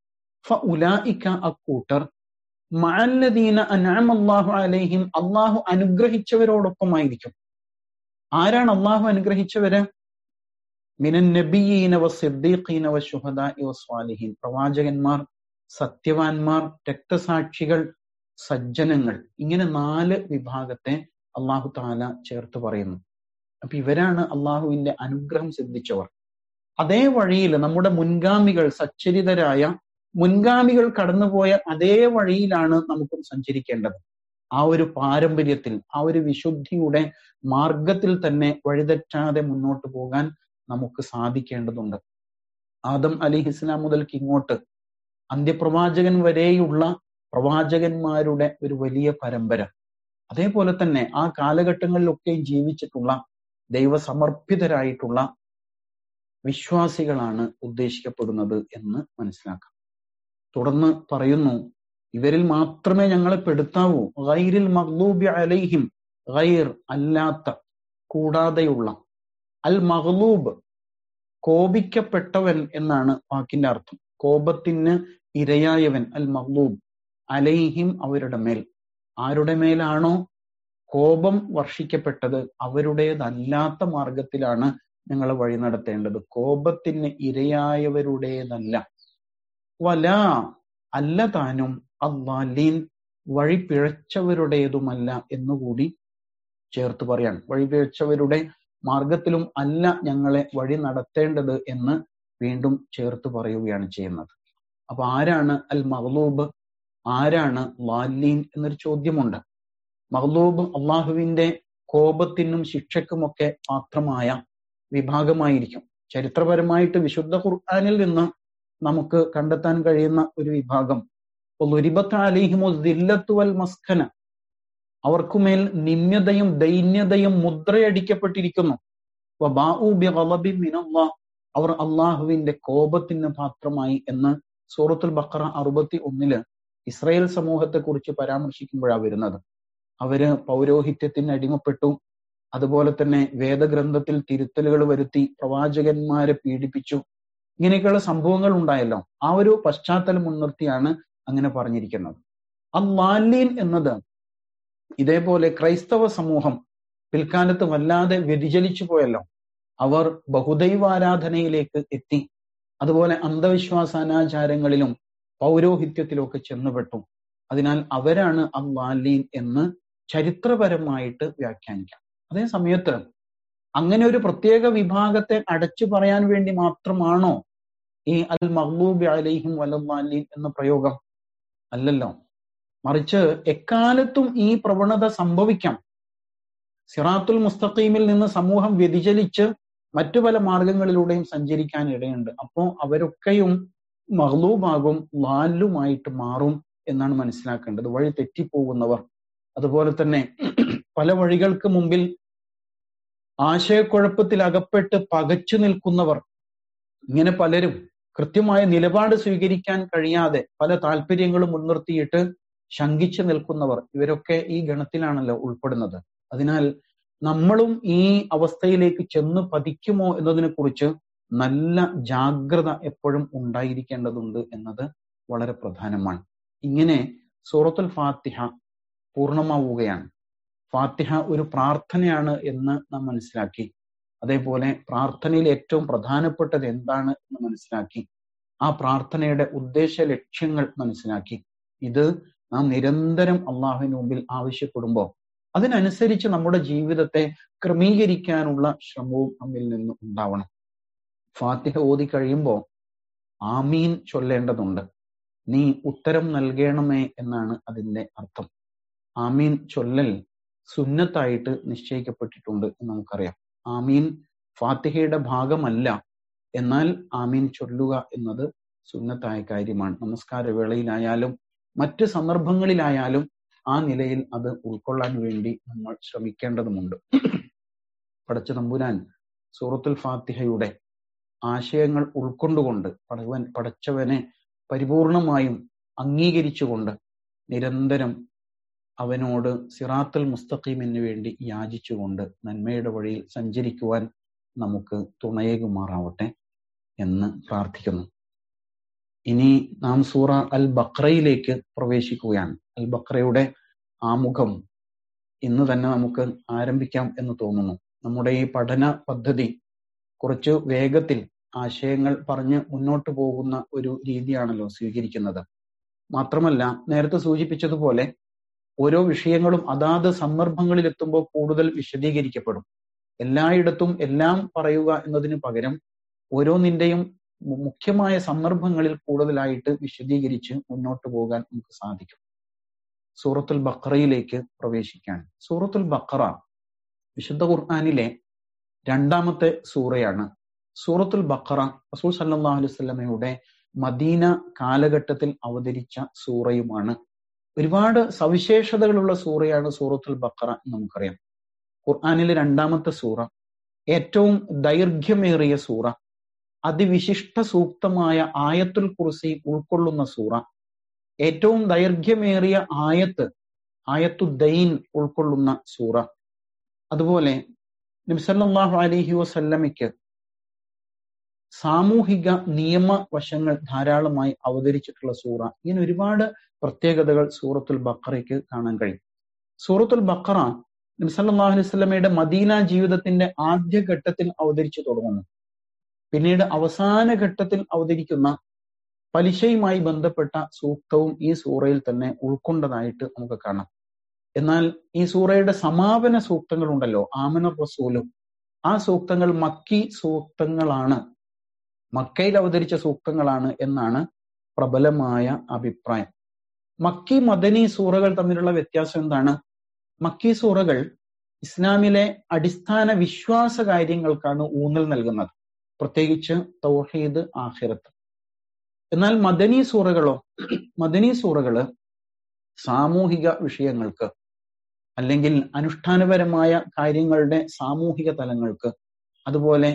ഫ ഉലായിക്ക അക്കൂട്ടർ മഅല്ലദീന അൻഅമ അല്ലാഹു അലൈഹിം അള്ളാഹു അനുഗ്രഹിച്ചവരോടൊപ്പമായിരിക്കും ആരാണ് അള്ളാഹു അനുഗ്രഹിച്ചവര് മിനൻ നബിയീന വസിദ്ദീഖീന വശുഹദാഇ വസ്വാലിഹീൻ പ്രവാചകന്മാർ സത്യവാൻമാർ രക്തസാക്ഷികൾ സജ്ജനങ്ങൾ ഇങ്ങനെ നാല് വിഭാഗത്തെ അള്ളാഹു താല ചേർത്ത് പറയുന്നു അപ്പൊ ഇവരാണ് അള്ളാഹുവിന്റെ അനുഗ്രഹം സിദ്ധിച്ചവർ അതേ വഴിയിൽ നമ്മുടെ മുൻഗാമികൾ സച്ചരിതരായ മുൻഗാമികൾ കടന്നുപോയ അതേ വഴിയിലാണ് നമുക്കും സഞ്ചരിക്കേണ്ടത് ആ ഒരു പാരമ്പര്യത്തിൽ ആ ഒരു വിശുദ്ധിയുടെ മാർഗത്തിൽ തന്നെ വഴിതെറ്റാതെ മുന്നോട്ട് പോകാൻ നമുക്ക് സാധിക്കേണ്ടതുണ്ട് ആദം അലിഹി ഇസ്ലാം മുതൽക്ക് ഇങ്ങോട്ട് അന്ത്യപ്രവാചകൻ വരെയുള്ള പ്രവാചകന്മാരുടെ ഒരു വലിയ പരമ്പര അതേപോലെ തന്നെ ആ കാലഘട്ടങ്ങളിലൊക്കെയും ജീവിച്ചിട്ടുള്ള ദൈവസമർപ്പിതരായിട്ടുള്ള വിശ്വാസികളാണ് ഉദ്ദേശിക്കപ്പെടുന്നത് എന്ന് മനസ്സിലാക്കാം തുടർന്ന് പറയുന്നു ഇവരിൽ മാത്രമേ ഞങ്ങളെ പെടുത്താവൂ ഗൈരിൽ മഗ്ലൂബി അലൈഹിം ഗൈർ അല്ലാത്ത കൂടാതെയുള്ള അൽ മഗ്ലൂബ് കോപിക്കപ്പെട്ടവൻ എന്നാണ് വാക്കിന്റെ അർത്ഥം കോപത്തിന് ഇരയായവൻ അൽ മഗ്ലൂബ് അലൈഹിം അവരുടെ മേൽ ആരുടെ മേലാണോ കോപം വർഷിക്കപ്പെട്ടത് അവരുടേതല്ലാത്ത മാർഗത്തിലാണ് ഞങ്ങൾ വഴി നടത്തേണ്ടത് കോപത്തിന് ഇരയായവരുടേതല്ല വല അല്ല താനും അള്ളാലീൻ വഴി പിഴച്ചവരുടേതുമല്ല എന്നുകൂടി ചേർത്ത് പറയാൻ വഴി പിഴച്ചവരുടെ മാർഗത്തിലും അല്ല ഞങ്ങളെ വഴി നടത്തേണ്ടത് എന്ന് വീണ്ടും ചേർത്ത് പറയുകയാണ് ചെയ്യുന്നത് അപ്പൊ ആരാണ് അൽ മഹ്ലൂബ് ആരാണ് ലാലീൻ എന്നൊരു ചോദ്യമുണ്ട് മഹ്ലൂബ് അള്ളാഹുവിന്റെ കോപത്തിനും ശിക്ഷക്കുമൊക്കെ പാത്രമായ വിഭാഗമായിരിക്കും ചരിത്രപരമായിട്ട് വിശുദ്ധ ഖുർആാനിൽ നിന്ന് നമുക്ക് കണ്ടെത്താൻ കഴിയുന്ന ഒരു വിഭാഗം വൽ മസ്ഖന അവർക്കുമേൽ നിമ്യതയും ദൈന്യതയും മുദ്രയടിക്കപ്പെട്ടിരിക്കുന്നു അവർ അള്ളാഹുവിന്റെ കോപത്തിന് പാത്രമായി എന്ന് സൂറത്തുൽ ബക്കറ അറുപത്തി ഒന്നില് ഇസ്രായേൽ സമൂഹത്തെ കുറിച്ച് പരാമർശിക്കുമ്പോഴാണ് വരുന്നത് അവര് പൗരോഹിത്യത്തിന് അടിമപ്പെട്ടു അതുപോലെ തന്നെ വേദഗ്രന്ഥത്തിൽ തിരുത്തലുകൾ വരുത്തി പ്രവാചകന്മാരെ പീഡിപ്പിച്ചു ഇങ്ങനെയൊക്കെയുള്ള സംഭവങ്ങൾ ഉണ്ടായല്ലോ ആ ഒരു പശ്ചാത്തലം മുൻനിർത്തിയാണ് അങ്ങനെ പറഞ്ഞിരിക്കുന്നത് അല്ലാലീൻ എന്നത് ഇതേപോലെ ക്രൈസ്തവ സമൂഹം പിൽക്കാലത്ത് വല്ലാതെ വ്യതിചലിച്ചു പോയല്ലോ അവർ ബഹുദൈവാരാധനയിലേക്ക് എത്തി അതുപോലെ അന്ധവിശ്വാസ അനാചാരങ്ങളിലും പൗരോഹിത്യത്തിലൊക്കെ ചെന്നുപെട്ടു അതിനാൽ അവരാണ് അള്ളാലീൻ എന്ന് ചരിത്രപരമായിട്ട് വ്യാഖ്യാനിക്കാം അതേ സമയത്ത് അങ്ങനെ ഒരു പ്രത്യേക വിഭാഗത്തെ അടച്ചു പറയാൻ വേണ്ടി മാത്രമാണോ ഈ അൽ മഹ്ലൂബ് അലൈഹിം വലീൻ എന്ന പ്രയോഗം അല്ലല്ലോ മറിച്ച് എക്കാലത്തും ഈ പ്രവണത സംഭവിക്കാം സിറാത്തുൽ മുസ്തഖീമിൽ നിന്ന് സമൂഹം വ്യതിചലിച്ച് മറ്റു പല മാർഗങ്ങളിലൂടെയും സഞ്ചരിക്കാൻ ഇടയുണ്ട് അപ്പോ അവരൊക്കെയും മഹ്ലൂബാകും ലാലുമായിട്ട് മാറും എന്നാണ് മനസ്സിലാക്കേണ്ടത് വഴി തെറ്റിപ്പോകുന്നവർ അതുപോലെ തന്നെ പല വഴികൾക്ക് മുമ്പിൽ ആശയക്കുഴപ്പത്തിൽ അകപ്പെട്ട് പകച്ചു നിൽക്കുന്നവർ ഇങ്ങനെ പലരും കൃത്യമായ നിലപാട് സ്വീകരിക്കാൻ കഴിയാതെ പല താല്പര്യങ്ങളും മുൻനിർത്തിയിട്ട് ശങ്കിച്ചു നിൽക്കുന്നവർ ഇവരൊക്കെ ഈ ഗണത്തിലാണല്ലോ ഉൾപ്പെടുന്നത് അതിനാൽ നമ്മളും ഈ അവസ്ഥയിലേക്ക് ചെന്ന് പതിക്കുമോ എന്നതിനെ കുറിച്ച് നല്ല ജാഗ്രത എപ്പോഴും ഉണ്ടായിരിക്കേണ്ടതുണ്ട് എന്നത് വളരെ പ്രധാനമാണ് ഇങ്ങനെ സൂറത്തുൽ ഫാത്തിഹ പൂർണ്ണമാവുകയാണ് ഫാത്തിഹ ഒരു പ്രാർത്ഥനയാണ് എന്ന് നാം മനസ്സിലാക്കി അതേപോലെ പ്രാർത്ഥനയിൽ ഏറ്റവും പ്രധാനപ്പെട്ടത് എന്താണ് എന്ന് മനസ്സിലാക്കി ആ പ്രാർത്ഥനയുടെ ഉദ്ദേശ ലക്ഷ്യങ്ങൾ മനസ്സിലാക്കി ഇത് നാം നിരന്തരം അള്ളാഹുവിന് മുമ്പിൽ ആവശ്യപ്പെടുമ്പോൾ അതിനനുസരിച്ച് നമ്മുടെ ജീവിതത്തെ ക്രമീകരിക്കാനുള്ള ശ്രമവും നമ്മിൽ നിന്ന് ഉണ്ടാവണം ഫാത്തിഹ ഓതി കഴിയുമ്പോൾ ആമീൻ ചൊല്ലേണ്ടതുണ്ട് നീ ഉത്തരം നൽകണമേ എന്നാണ് അതിന്റെ അർത്ഥം ആമീൻ ചൊല്ലൽ സുന്നത്തായിട്ട് നിശ്ചയിക്കപ്പെട്ടിട്ടുണ്ട് എന്ന് നമുക്കറിയാം ആമീൻ ഫാത്തിഹയുടെ ഭാഗമല്ല എന്നാൽ ആമീൻ ചൊല്ലുക എന്നത് സുന്നത്തായ കാര്യമാണ് നമസ്കാര വേളയിലായാലും മറ്റ് സന്ദർഭങ്ങളിലായാലും ആ നിലയിൽ അത് ഉൾക്കൊള്ളാൻ വേണ്ടി നമ്മൾ ശ്രമിക്കേണ്ടതുമുണ്ട് പടച്ച തമ്പുരാൻ സൂറത്തുൽ ഫാത്തിഹയുടെ ആശയങ്ങൾ ഉൾക്കൊണ്ടുകൊണ്ട് പടവൻ പടച്ചവനെ പരിപൂർണമായും അംഗീകരിച്ചുകൊണ്ട് നിരന്തരം അവനോട് സിറാത്തുൽ മുസ്തഖീമിന് വേണ്ടി യാചിച്ചുകൊണ്ട് നന്മയുടെ വഴിയിൽ സഞ്ചരിക്കുവാൻ നമുക്ക് തുണയേകുമാറാവട്ടെ എന്ന് പ്രാർത്ഥിക്കുന്നു ഇനി നാം സൂറ അൽ ബക്രയിലേക്ക് പ്രവേശിക്കുകയാണ് അൽ ബക്രയുടെ ആമുഖം ഇന്ന് തന്നെ നമുക്ക് ആരംഭിക്കാം എന്ന് തോന്നുന്നു നമ്മുടെ ഈ പഠന പദ്ധതി കുറച്ച് വേഗത്തിൽ ആശയങ്ങൾ പറഞ്ഞ് മുന്നോട്ട് പോകുന്ന ഒരു രീതിയാണല്ലോ സ്വീകരിക്കുന്നത് മാത്രമല്ല നേരത്തെ സൂചിപ്പിച്ചതുപോലെ ഓരോ വിഷയങ്ങളും അതാത് സന്ദർഭങ്ങളിൽ എത്തുമ്പോൾ കൂടുതൽ വിശദീകരിക്കപ്പെടും എല്ലായിടത്തും എല്ലാം പറയുക എന്നതിന് പകരം ഓരോന്നിന്റെയും മുഖ്യമായ സന്ദർഭങ്ങളിൽ കൂടുതലായിട്ട് വിശദീകരിച്ച് മുന്നോട്ട് പോകാൻ നമുക്ക് സാധിക്കും സൂറത്തുൽ ബക്കറയിലേക്ക് പ്രവേശിക്കാൻ സൂറത്തുൽ ബക്കറ വിശുദ്ധ ഖുർആാനിലെ രണ്ടാമത്തെ സൂറയാണ് സൂറത്തുൽ ബക്കറ റസൂൽ സല്ലാഹു അലൈഹി സ്വലമയുടെ മദീന കാലഘട്ടത്തിൽ അവതരിച്ച സൂറയുമാണ് ഒരുപാട് സവിശേഷതകളുള്ള സൂറയാണ് സൂറത്തുൽ ബക്കറ എന്ന് നമുക്കറിയാം ഖുർആാനിലെ രണ്ടാമത്തെ സൂറ ഏറ്റവും ദൈർഘ്യമേറിയ സൂറ അതിവിശിഷ്ട സൂക്തമായ ആയത്തുൽ കുർസി ഉൾക്കൊള്ളുന്ന സൂറ ഏറ്റവും ദൈർഘ്യമേറിയ ആയത്ത് ആയത്തു ദൈൻ ഉൾക്കൊള്ളുന്ന സൂറ അതുപോലെ നബ്സല്ലാഹു അലഹി വസല്ലമയ്ക്ക് സാമൂഹിക നിയമവശങ്ങൾ ധാരാളമായി അവതരിച്ചിട്ടുള്ള സൂറ ഇങ്ങനെ ഒരുപാട് പ്രത്യേകതകൾ സൂറത്തുൽ ബക്കറയ്ക്ക് കാണാൻ കഴിയും സൂറത്തുൽ ബക്കറ നബ്സല്ലാഹു അലൈഹി സ്വലമയുടെ മദീന ജീവിതത്തിന്റെ ആദ്യ ഘട്ടത്തിൽ അവതരിച്ചു തുടങ്ങുന്നു പിന്നീട് അവസാന ഘട്ടത്തിൽ അവതരിക്കുന്ന പലിശയുമായി ബന്ധപ്പെട്ട സൂക്തവും ഈ സൂറയിൽ തന്നെ ഉൾക്കൊണ്ടതായിട്ട് നമുക്ക് കാണാം എന്നാൽ ഈ സൂറയുടെ സമാപന സൂക്തങ്ങൾ ഉണ്ടല്ലോ ആമന റസൂലും ആ സൂക്തങ്ങൾ മക്കി സൂക്തങ്ങളാണ് മക്കയിൽ അവതരിച്ച സൂക്തങ്ങളാണ് എന്നാണ് പ്രബലമായ അഭിപ്രായം മക്കി മദനി സൂറകൾ തമ്മിലുള്ള വ്യത്യാസം എന്താണ് മക്കി സൂറകൾ ഇസ്ലാമിലെ അടിസ്ഥാന വിശ്വാസ കാര്യങ്ങൾക്കാണ് ഊന്നൽ നൽകുന്നത് പ്രത്യേകിച്ച് തൗഹീദ് ആഹിറത്ത് എന്നാൽ മദനി സൂറകളോ മദനി സൂറകള് സാമൂഹിക വിഷയങ്ങൾക്ക് അല്ലെങ്കിൽ അനുഷ്ഠാനപരമായ കാര്യങ്ങളുടെ സാമൂഹിക തലങ്ങൾക്ക് അതുപോലെ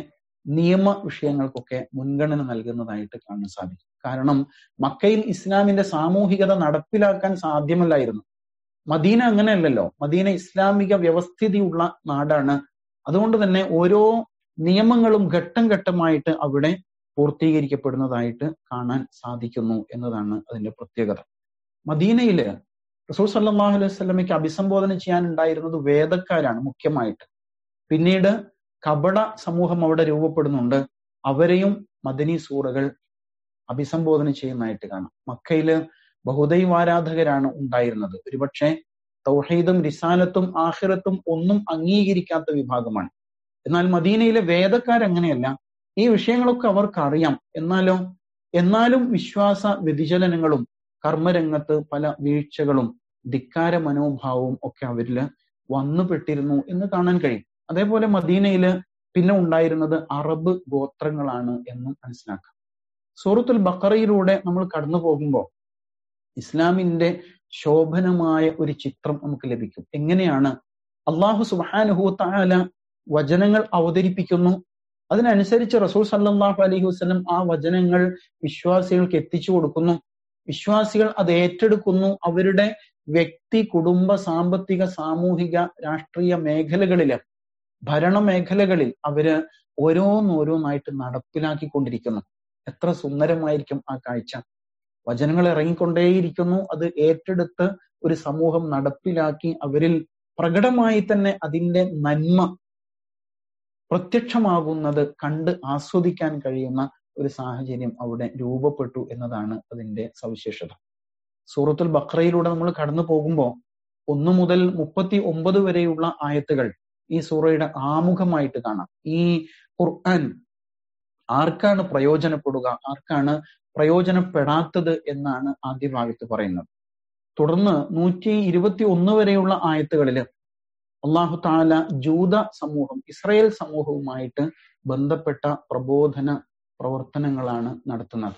നിയമ വിഷയങ്ങൾക്കൊക്കെ മുൻഗണന നൽകുന്നതായിട്ട് കാണാൻ സാധിക്കും കാരണം മക്കയിൽ ഇസ്ലാമിന്റെ സാമൂഹികത നടപ്പിലാക്കാൻ സാധ്യമല്ലായിരുന്നു മദീന അങ്ങനെയല്ലല്ലോ മദീന ഇസ്ലാമിക വ്യവസ്ഥിതിയുള്ള നാടാണ് അതുകൊണ്ട് തന്നെ ഓരോ നിയമങ്ങളും ഘട്ടം ഘട്ടമായിട്ട് അവിടെ പൂർത്തീകരിക്കപ്പെടുന്നതായിട്ട് കാണാൻ സാധിക്കുന്നു എന്നതാണ് അതിന്റെ പ്രത്യേകത മദീനയില് റസൂൽ സല്ലാഹു അലൈഹി സ്വലമയ്ക്ക് അഭിസംബോധന ചെയ്യാനുണ്ടായിരുന്നത് വേദക്കാരാണ് മുഖ്യമായിട്ട് പിന്നീട് കപട സമൂഹം അവിടെ രൂപപ്പെടുന്നുണ്ട് അവരെയും മദനി സൂറകൾ അഭിസംബോധന ചെയ്യുന്നതായിട്ട് കാണാം മക്കയില് ബഹുദൈവാരാധകരാണ് ഉണ്ടായിരുന്നത് ഒരുപക്ഷെ തൗഹീദും റിസാലത്തും ആഹിറത്തും ഒന്നും അംഗീകരിക്കാത്ത വിഭാഗമാണ് എന്നാൽ മദീനയിലെ വേദക്കാരങ്ങനെയല്ല ഈ വിഷയങ്ങളൊക്കെ അവർക്ക് അറിയാം എന്നാലോ എന്നാലും വിശ്വാസ വ്യതിചലനങ്ങളും കർമ്മരംഗത്ത് പല വീഴ്ചകളും ധിക്കാര മനോഭാവവും ഒക്കെ അവരിൽ വന്നുപെട്ടിരുന്നു എന്ന് കാണാൻ കഴിയും അതേപോലെ മദീനയില് പിന്നെ ഉണ്ടായിരുന്നത് അറബ് ഗോത്രങ്ങളാണ് എന്നും മനസ്സിലാക്കാം സൂറത്തുൽ ബക്കറയിലൂടെ നമ്മൾ കടന്നു പോകുമ്പോൾ ഇസ്ലാമിന്റെ ശോഭനമായ ഒരു ചിത്രം നമുക്ക് ലഭിക്കും എങ്ങനെയാണ് അള്ളാഹു സുബാനുഹു താല വചനങ്ങൾ അവതരിപ്പിക്കുന്നു അതിനനുസരിച്ച് റസൂൽ സല്ലാഹു അലൈഹി വസ്ലം ആ വചനങ്ങൾ വിശ്വാസികൾക്ക് എത്തിച്ചു കൊടുക്കുന്നു വിശ്വാസികൾ അത് ഏറ്റെടുക്കുന്നു അവരുടെ വ്യക്തി കുടുംബ സാമ്പത്തിക സാമൂഹിക രാഷ്ട്രീയ മേഖലകളില് ഭരണ മേഖലകളിൽ അവര് ഓരോന്നോരോന്നായിട്ട് നടപ്പിലാക്കിക്കൊണ്ടിരിക്കുന്നു എത്ര സുന്ദരമായിരിക്കും ആ കാഴ്ച വചനങ്ങൾ ഇറങ്ങിക്കൊണ്ടേയിരിക്കുന്നു അത് ഏറ്റെടുത്ത് ഒരു സമൂഹം നടപ്പിലാക്കി അവരിൽ പ്രകടമായി തന്നെ അതിന്റെ നന്മ പ്രത്യക്ഷമാകുന്നത് കണ്ട് ആസ്വദിക്കാൻ കഴിയുന്ന ഒരു സാഹചര്യം അവിടെ രൂപപ്പെട്ടു എന്നതാണ് അതിന്റെ സവിശേഷത സൂറത്തുൽ ബക്രയിലൂടെ നമ്മൾ കടന്നു പോകുമ്പോൾ ഒന്നു മുതൽ മുപ്പത്തി ഒമ്പത് വരെയുള്ള ആയത്തുകൾ ഈ സൂറയുടെ ആമുഖമായിട്ട് കാണാം ഈ ഖുർആൻ ആർക്കാണ് പ്രയോജനപ്പെടുക ആർക്കാണ് പ്രയോജനപ്പെടാത്തത് എന്നാണ് ആദ്യ ഭാഗത്ത് പറയുന്നത് തുടർന്ന് നൂറ്റി ഇരുപത്തി ഒന്ന് വരെയുള്ള ആയത്തുകളില് അള്ളാഹു താല ജൂത സമൂഹം ഇസ്രയേൽ സമൂഹവുമായിട്ട് ബന്ധപ്പെട്ട പ്രബോധന പ്രവർത്തനങ്ങളാണ് നടത്തുന്നത്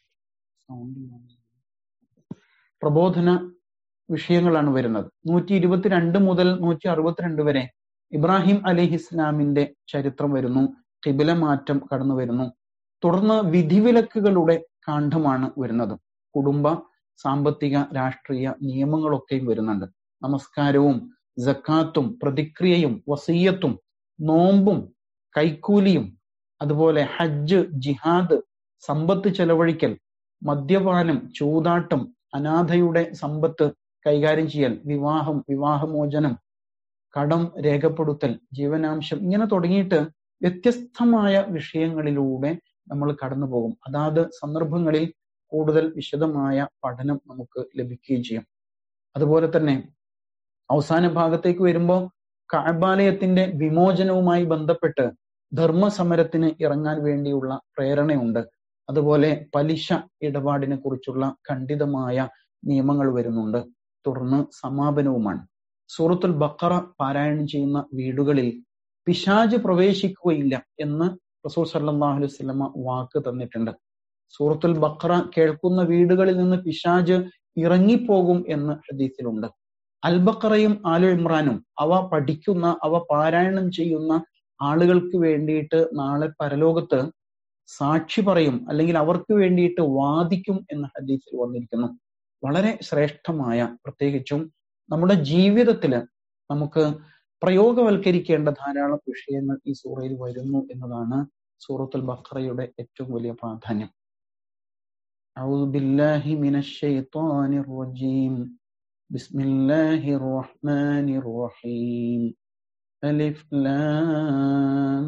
പ്രബോധന വിഷയങ്ങളാണ് വരുന്നത് നൂറ്റി ഇരുപത്തിരണ്ട് മുതൽ നൂറ്റി അറുപത്തിരണ്ട് വരെ ഇബ്രാഹിം അലഹി ഇസ്ലാമിന്റെ ചരിത്രം വരുന്നു കിബില മാറ്റം കടന്നു വരുന്നു തുടർന്ന് വിധിവിലക്കുകളുടെ കാണ്ഡമാണ് വരുന്നത് കുടുംബ സാമ്പത്തിക രാഷ്ട്രീയ നിയമങ്ങളൊക്കെയും വരുന്നുണ്ട് നമസ്കാരവും ജക്കാത്തും പ്രതിക്രിയയും വസീയത്തും നോമ്പും കൈക്കൂലിയും അതുപോലെ ഹജ്ജ് ജിഹാദ് സമ്പത്ത് ചെലവഴിക്കൽ മദ്യപാനം ചൂതാട്ടം അനാഥയുടെ സമ്പത്ത് കൈകാര്യം ചെയ്യൽ വിവാഹം വിവാഹമോചനം കടം രേഖപ്പെടുത്തൽ ജീവനാംശം ഇങ്ങനെ തുടങ്ങിയിട്ട് വ്യത്യസ്തമായ വിഷയങ്ങളിലൂടെ നമ്മൾ കടന്നു പോകും അതാത് സന്ദർഭങ്ങളിൽ കൂടുതൽ വിശദമായ പഠനം നമുക്ക് ലഭിക്കുകയും ചെയ്യും അതുപോലെ തന്നെ അവസാന ഭാഗത്തേക്ക് വരുമ്പോൾ കാബാലയത്തിന്റെ വിമോചനവുമായി ബന്ധപ്പെട്ട് ധർമ്മസമരത്തിന് ഇറങ്ങാൻ വേണ്ടിയുള്ള പ്രേരണയുണ്ട് അതുപോലെ പലിശ ഇടപാടിനെ കുറിച്ചുള്ള ഖണ്ഡിതമായ നിയമങ്ങൾ വരുന്നുണ്ട് തുടർന്ന് സമാപനവുമാണ് സൂറത്തുൽ ബക്കറ പാരായണം ചെയ്യുന്ന വീടുകളിൽ പിശാജ് പ്രവേശിക്കുകയില്ല എന്ന് റസൂൽ സല്ലാഹു അലൈഹി സ്വലമ വാക്ക് തന്നിട്ടുണ്ട് സൂറത്തുൽ ബക്കറ കേൾക്കുന്ന വീടുകളിൽ നിന്ന് പിശാജ് ഇറങ്ങിപ്പോകും എന്ന് ഹദീസിലുണ്ട് അൽബക്കറയും ആലു ഇമ്രാനും അവ പഠിക്കുന്ന അവ പാരായണം ചെയ്യുന്ന ആളുകൾക്ക് വേണ്ടിയിട്ട് നാളെ പരലോകത്ത് സാക്ഷി പറയും അല്ലെങ്കിൽ അവർക്ക് വേണ്ടിയിട്ട് വാദിക്കും എന്ന ഹദീസിൽ വന്നിരിക്കുന്നു വളരെ ശ്രേഷ്ഠമായ പ്രത്യേകിച്ചും നമ്മുടെ ജീവിതത്തിൽ നമുക്ക് പ്രയോഗവൽക്കരിക്കേണ്ട ധാരാളം വിഷയങ്ങൾ ഈ സൂറയിൽ വരുന്നു എന്നതാണ് സൂറത്തുൽ ബഖറയുടെ ഏറ്റവും വലിയ പ്രാധാന്യം أعوذ بالله من الشيطان الرجيم بسم الله الرحمن الرحيم ألف لام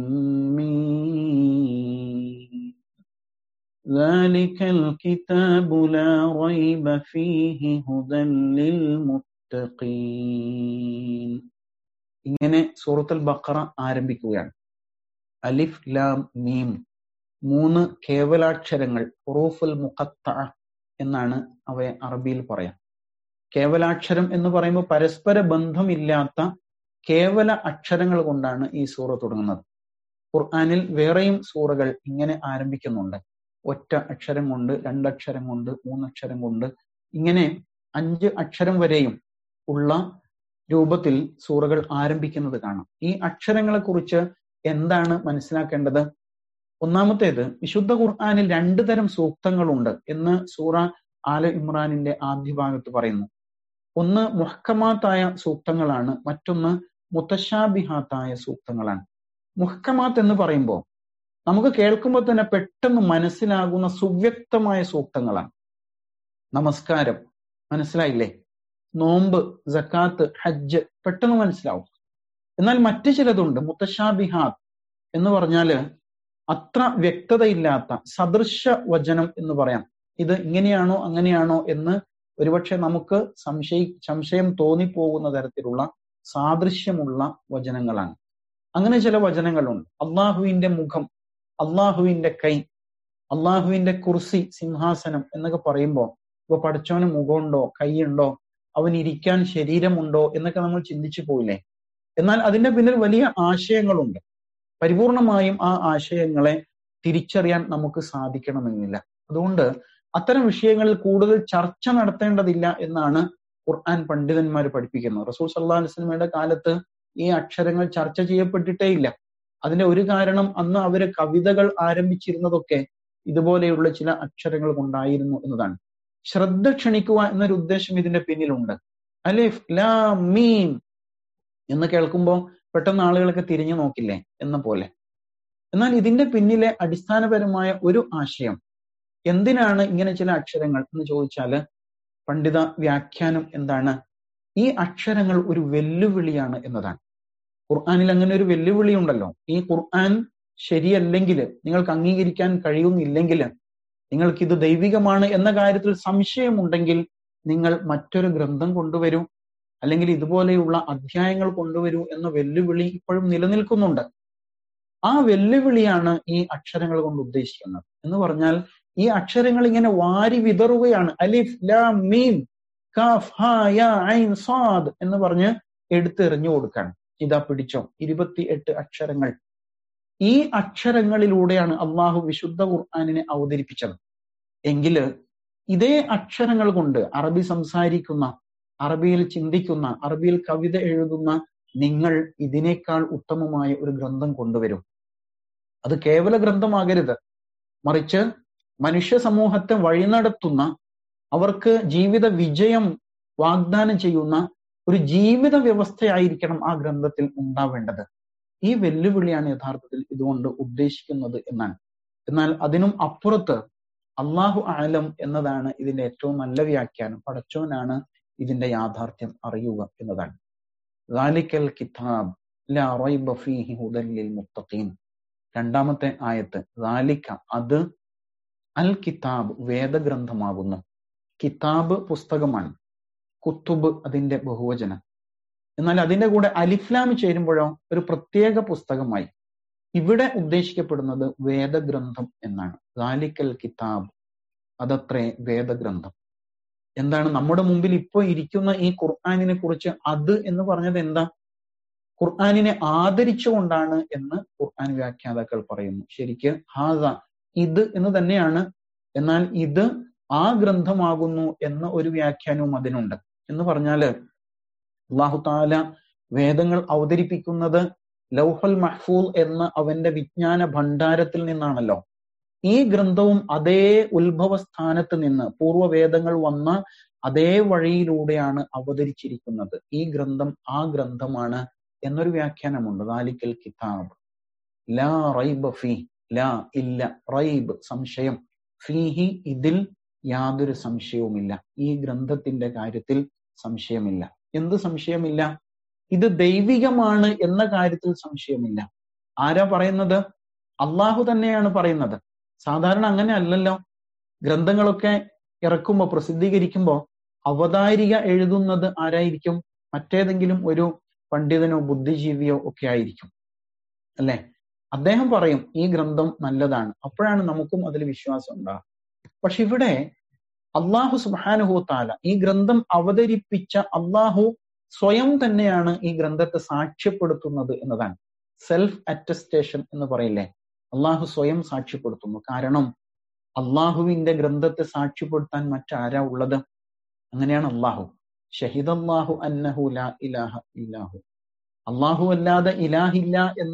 ميم ذلك الكتاب لا ريب فيه هدى للمتقين ഇങ്ങനെ സൂറത്തുൽ ബക്കറ ആരംഭിക്കുകയാണ് അലിഫ് ലാം മീം മൂന്ന് കേവലാക്ഷരങ്ങൾ ഹുറൂഫുൽ മുഖത്ത എന്നാണ് അവയെ അറബിയിൽ പറയാം കേവലാക്ഷരം എന്ന് പറയുമ്പോൾ പരസ്പര ബന്ധമില്ലാത്ത കേവല അക്ഷരങ്ങൾ കൊണ്ടാണ് ഈ സൂറ തുടങ്ങുന്നത് ഖുർആാനിൽ വേറെയും സൂറകൾ ഇങ്ങനെ ആരംഭിക്കുന്നുണ്ട് ഒറ്റ അക്ഷരം കൊണ്ട് രണ്ടക്ഷരം കൊണ്ട് മൂന്നക്ഷരം കൊണ്ട് ഇങ്ങനെ അഞ്ച് അക്ഷരം വരെയും ഉള്ള രൂപത്തിൽ സൂറകൾ ആരംഭിക്കുന്നത് കാണാം ഈ അക്ഷരങ്ങളെ കുറിച്ച് എന്താണ് മനസ്സിലാക്കേണ്ടത് ഒന്നാമത്തേത് വിശുദ്ധ ഖുർആാനിൽ രണ്ടു തരം സൂക്തങ്ങളുണ്ട് എന്ന് സൂറ ആല ഇമ്രാനിന്റെ ആദ്യ ഭാഗത്ത് പറയുന്നു ഒന്ന് മുഹക്കമാത്തായ സൂക്തങ്ങളാണ് മറ്റൊന്ന് മുത്തശാബിഹാത്തായ സൂക്തങ്ങളാണ് മുഹക്കമാത്ത് എന്ന് പറയുമ്പോൾ നമുക്ക് കേൾക്കുമ്പോൾ തന്നെ പെട്ടെന്ന് മനസ്സിലാകുന്ന സുവ്യക്തമായ സൂക്തങ്ങളാണ് നമസ്കാരം മനസ്സിലായില്ലേ നോമ്പ് ജക്കാത്ത് ഹജ്ജ് പെട്ടെന്ന് മനസ്സിലാവും എന്നാൽ മറ്റു ചിലതുണ്ട് മുത്തശാബിഹാത്ത് എന്ന് പറഞ്ഞാല് അത്ര വ്യക്തതയില്ലാത്ത സദൃശ വചനം എന്ന് പറയാം ഇത് ഇങ്ങനെയാണോ അങ്ങനെയാണോ എന്ന് ഒരുപക്ഷെ നമുക്ക് സംശയ സംശയം തോന്നിപ്പോകുന്ന തരത്തിലുള്ള സാദൃശ്യമുള്ള വചനങ്ങളാണ് അങ്ങനെ ചില വചനങ്ങളുണ്ട് അള്ളാഹുവിന്റെ മുഖം അള്ളാഹുവിന്റെ കൈ അള്ളാഹുവിന്റെ കുർസി സിംഹാസനം എന്നൊക്കെ പറയുമ്പോൾ ഇപ്പൊ പഠിച്ചവന് മുഖമുണ്ടോ കൈയുണ്ടോ അവൻ ഇരിക്കാൻ ശരീരമുണ്ടോ എന്നൊക്കെ നമ്മൾ ചിന്തിച്ചു പോയില്ലേ എന്നാൽ അതിന്റെ പിന്നിൽ വലിയ ആശയങ്ങളുണ്ട് പരിപൂർണമായും ആ ആശയങ്ങളെ തിരിച്ചറിയാൻ നമുക്ക് സാധിക്കണമെന്നില്ല അതുകൊണ്ട് അത്തരം വിഷയങ്ങളിൽ കൂടുതൽ ചർച്ച നടത്തേണ്ടതില്ല എന്നാണ് ഖുർആൻ പണ്ഡിതന്മാർ പഠിപ്പിക്കുന്നത് റസൂൽ സല്ലാ അലിസ്ലമയുടെ കാലത്ത് ഈ അക്ഷരങ്ങൾ ചർച്ച ചെയ്യപ്പെട്ടിട്ടേ ഇല്ല അതിന്റെ ഒരു കാരണം അന്ന് അവര് കവിതകൾ ആരംഭിച്ചിരുന്നതൊക്കെ ഇതുപോലെയുള്ള ചില അക്ഷരങ്ങൾ കൊണ്ടായിരുന്നു എന്നതാണ് ശ്രദ്ധ ക്ഷണിക്കുക എന്നൊരു ഉദ്ദേശം ഇതിന്റെ പിന്നിലുണ്ട് അലിഫ് ലാ മീം എന്ന് കേൾക്കുമ്പോൾ പെട്ടെന്ന് ആളുകളൊക്കെ തിരിഞ്ഞു നോക്കില്ലേ എന്ന പോലെ എന്നാൽ ഇതിന്റെ പിന്നിലെ അടിസ്ഥാനപരമായ ഒരു ആശയം എന്തിനാണ് ഇങ്ങനെ ചില അക്ഷരങ്ങൾ എന്ന് ചോദിച്ചാല് പണ്ഡിത വ്യാഖ്യാനം എന്താണ് ഈ അക്ഷരങ്ങൾ ഒരു വെല്ലുവിളിയാണ് എന്നതാണ് ഖുർആാനിൽ അങ്ങനെ ഒരു വെല്ലുവിളി ഉണ്ടല്ലോ ഈ ഖുർആൻ ശരിയല്ലെങ്കിൽ നിങ്ങൾക്ക് അംഗീകരിക്കാൻ കഴിയുന്നില്ലെങ്കിൽ നിങ്ങൾക്ക് ഇത് ദൈവികമാണ് എന്ന കാര്യത്തിൽ സംശയമുണ്ടെങ്കിൽ നിങ്ങൾ മറ്റൊരു ഗ്രന്ഥം കൊണ്ടുവരൂ അല്ലെങ്കിൽ ഇതുപോലെയുള്ള അധ്യായങ്ങൾ കൊണ്ടുവരൂ എന്ന വെല്ലുവിളി ഇപ്പോഴും നിലനിൽക്കുന്നുണ്ട് ആ വെല്ലുവിളിയാണ് ഈ അക്ഷരങ്ങൾ കൊണ്ട് ഉദ്ദേശിക്കുന്നത് എന്ന് പറഞ്ഞാൽ ഈ അക്ഷരങ്ങൾ ഇങ്ങനെ വാരി വിതറുകയാണ് അലിഫ് ലാ മീം കാഫ് ഹാ യാ ഐൻ സാദ് എന്ന് പറഞ്ഞ് എടുത്തെറിഞ്ഞു കൊടുക്കാൻ ഇതാ പിടിച്ചോ ഇരുപത്തി എട്ട് അക്ഷരങ്ങൾ ഈ അക്ഷരങ്ങളിലൂടെയാണ് അള്ളാഹു വിശുദ്ധ ഖുർആാനിനെ അവതരിപ്പിച്ചത് എങ്കില് ഇതേ അക്ഷരങ്ങൾ കൊണ്ട് അറബി സംസാരിക്കുന്ന അറബിയിൽ ചിന്തിക്കുന്ന അറബിയിൽ കവിത എഴുതുന്ന നിങ്ങൾ ഇതിനേക്കാൾ ഉത്തമമായ ഒരു ഗ്രന്ഥം കൊണ്ടുവരും അത് കേവല ഗ്രന്ഥമാകരുത് മറിച്ച് മനുഷ്യ സമൂഹത്തെ വഴിനടത്തുന്ന അവർക്ക് ജീവിത വിജയം വാഗ്ദാനം ചെയ്യുന്ന ഒരു ജീവിത വ്യവസ്ഥയായിരിക്കണം ആ ഗ്രന്ഥത്തിൽ ഉണ്ടാവേണ്ടത് ഈ വെല്ലുവിളിയാണ് യഥാർത്ഥത്തിൽ ഇതുകൊണ്ട് ഉദ്ദേശിക്കുന്നത് എന്നാണ് എന്നാൽ അതിനും അപ്പുറത്ത് അള്ളാഹു ആലം എന്നതാണ് ഇതിന്റെ ഏറ്റവും നല്ല വ്യാഖ്യാനം പടച്ചോനാണ് ഇതിന്റെ യാഥാർത്ഥ്യം അറിയുക എന്നതാണ് ഗാലിക്കൽ കിതാബ് ലാ റൈബ ഫീഹി ഹുദൻ ലിൽ മുത്തഖീൻ രണ്ടാമത്തെ ആയത്ത് ഗാലിക്ക അത് അൽ കിതാബ് വേദഗ്രന്ഥമാകുന്നു കിതാബ് പുസ്തകമാണ് കുത്തുബ് അതിന്റെ ബഹുവചനം എന്നാൽ അതിന്റെ കൂടെ അലിഫ്ലാം ചേരുമ്പോഴോ ഒരു പ്രത്യേക പുസ്തകമായി ഇവിടെ ഉദ്ദേശിക്കപ്പെടുന്നത് വേദഗ്രന്ഥം എന്നാണ് ഗാലിക്കൽ കിതാബ് അതത്രേ വേദഗ്രന്ഥം എന്താണ് നമ്മുടെ മുമ്പിൽ ഇപ്പൊ ഇരിക്കുന്ന ഈ ഖുർആാനിനെ കുറിച്ച് അത് എന്ന് പറഞ്ഞത് എന്താ ഖുർആാനിനെ ആദരിച്ചുകൊണ്ടാണ് എന്ന് ഖുർആൻ വ്യാഖ്യാതാക്കൾ പറയുന്നു ശരിക്ക് ഹാദ ഇത് എന്ന് തന്നെയാണ് എന്നാൽ ഇത് ആ ഗ്രന്ഥമാകുന്നു എന്ന ഒരു വ്യാഖ്യാനവും അതിനുണ്ട് എന്ന് പറഞ്ഞാല് അള്ളാഹു താല വേദങ്ങൾ അവതരിപ്പിക്കുന്നത് ലൗഹൽ മഹ്ഫൂൽ എന്ന അവന്റെ വിജ്ഞാന ഭണ്ഡാരത്തിൽ നിന്നാണല്ലോ ഈ ഗ്രന്ഥവും അതേ ഉത്ഭവ സ്ഥാനത്ത് നിന്ന് പൂർവ്വവേദങ്ങൾ വന്ന അതേ വഴിയിലൂടെയാണ് അവതരിച്ചിരിക്കുന്നത് ഈ ഗ്രന്ഥം ആ ഗ്രന്ഥമാണ് എന്നൊരു വ്യാഖ്യാനമുണ്ട് ദാലിക്കൽ കിതാബ് ലാ റൈബ് ഫീ ലാ ഇല്ല റൈബ് സംശയം ഫീഹി ഇതിൽ യാതൊരു സംശയവുമില്ല ഈ ഗ്രന്ഥത്തിന്റെ കാര്യത്തിൽ സംശയമില്ല എന്ത് സംശയമില്ല ഇത് ദൈവികമാണ് എന്ന കാര്യത്തിൽ സംശയമില്ല ആരാ പറയുന്നത് അള്ളാഹു തന്നെയാണ് പറയുന്നത് സാധാരണ അങ്ങനെ അല്ലല്ലോ ഗ്രന്ഥങ്ങളൊക്കെ ഇറക്കുമ്പോൾ പ്രസിദ്ധീകരിക്കുമ്പോൾ അവതാരിക എഴുതുന്നത് ആരായിരിക്കും മറ്റേതെങ്കിലും ഒരു പണ്ഡിതനോ ബുദ്ധിജീവിയോ ഒക്കെ ആയിരിക്കും അല്ലെ അദ്ദേഹം പറയും ഈ ഗ്രന്ഥം നല്ലതാണ് അപ്പോഴാണ് നമുക്കും അതിൽ വിശ്വാസം ഉണ്ടാകുക പക്ഷെ ഇവിടെ അള്ളാഹു സുബാനുഹു താല ഈ ഗ്രന്ഥം അവതരിപ്പിച്ച അള്ളാഹു സ്വയം തന്നെയാണ് ഈ ഗ്രന്ഥത്തെ സാക്ഷ്യപ്പെടുത്തുന്നത് എന്നതാണ് സെൽഫ് അറ്റസ്റ്റേഷൻ എന്ന് പറയില്ലേ അള്ളാഹു സ്വയം സാക്ഷ്യപ്പെടുത്തുന്നു കാരണം അള്ളാഹുവിന്റെ ഗ്രന്ഥത്തെ സാക്ഷ്യപ്പെടുത്താൻ മറ്റാരാ ഉള്ളത് അങ്ങനെയാണ് അള്ളാഹു ഷഹിദ് അള്ളാഹു അന്നഹു ലാ ഇലാഹ ഇല്ലാഹു അള്ളാഹു അല്ലാതെ ഇലാഹില്ല എന്ന്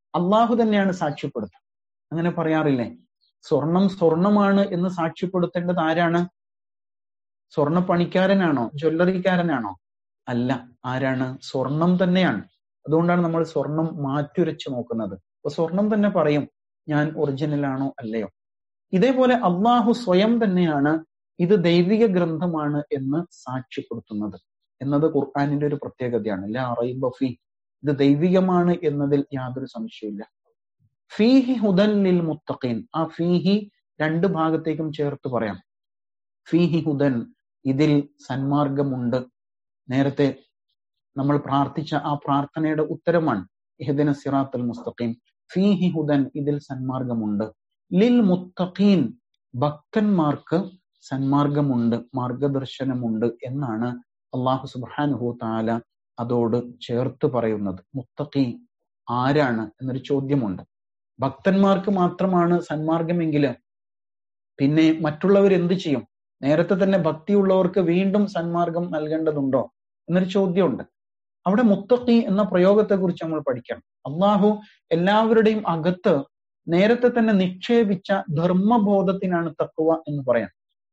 അള്ളാഹു തന്നെയാണ് സാക്ഷ്യപ്പെടുത്തുക അങ്ങനെ പറയാറില്ലേ സ്വർണം സ്വർണമാണ് എന്ന് സാക്ഷ്യപ്പെടുത്തേണ്ടത് ആരാണ് സ്വർണ്ണ പണിക്കാരനാണോ ജ്വല്ലറിക്കാരനാണോ അല്ല ആരാണ് സ്വർണം തന്നെയാണ് അതുകൊണ്ടാണ് നമ്മൾ സ്വർണം മാറ്റുരച്ച് നോക്കുന്നത് അപ്പൊ സ്വർണം തന്നെ പറയും ഞാൻ ഒറിജിനൽ ആണോ അല്ലയോ ഇതേപോലെ അള്ളാഹു സ്വയം തന്നെയാണ് ഇത് ദൈവിക ഗ്രന്ഥമാണ് എന്ന് സാക്ഷ്യപ്പെടുത്തുന്നത് എന്നത് ഖുർആാനിന്റെ ഒരു പ്രത്യേകതയാണ് ലാ റൈബ ഫീ ഇത് ദൈവികമാണ് എന്നതിൽ യാതൊരു സംശയമില്ല ഫീഹി ഹുദൻ ലിൽ മുത്തഖീൻ ആ ഫീഹി രണ്ട് ഭാഗത്തേക്കും ചേർത്ത് പറയാം ഫീഹി ഹുദൻ ഇതിൽ സന്മാർഗമുണ്ട് നേരത്തെ നമ്മൾ പ്രാർത്ഥിച്ച ആ പ്രാർത്ഥനയുടെ ഉത്തരമാണ് ഇഹദിന സിറാത്തുൽ മുസ്തഖീം ഫീഹി ഹുദൻ ഇതിൽ സന്മാർഗമുണ്ട് ലിൽ മുത്തഖീൻ ഭക്തന്മാർക്ക് സന്മാർഗമുണ്ട് മാർഗദർശനമുണ്ട് എന്നാണ് അള്ളാഹു സുബാനുഹു താല അതോട് ചേർത്ത് പറയുന്നത് മുത്തഖി ആരാണ് എന്നൊരു ചോദ്യമുണ്ട് ഭക്തന്മാർക്ക് മാത്രമാണ് സന്മാർഗമെങ്കിൽ പിന്നെ മറ്റുള്ളവർ എന്ത് ചെയ്യും നേരത്തെ തന്നെ ഭക്തിയുള്ളവർക്ക് വീണ്ടും സന്മാർഗം നൽകേണ്ടതുണ്ടോ എന്നൊരു ചോദ്യമുണ്ട് അവിടെ മുത്തഖി എന്ന പ്രയോഗത്തെ കുറിച്ച് നമ്മൾ പഠിക്കണം അള്ളാഹു എല്ലാവരുടെയും അകത്ത് നേരത്തെ തന്നെ നിക്ഷേപിച്ച ധർമ്മബോധത്തിനാണ് തക്കുവ എന്ന് പറയാം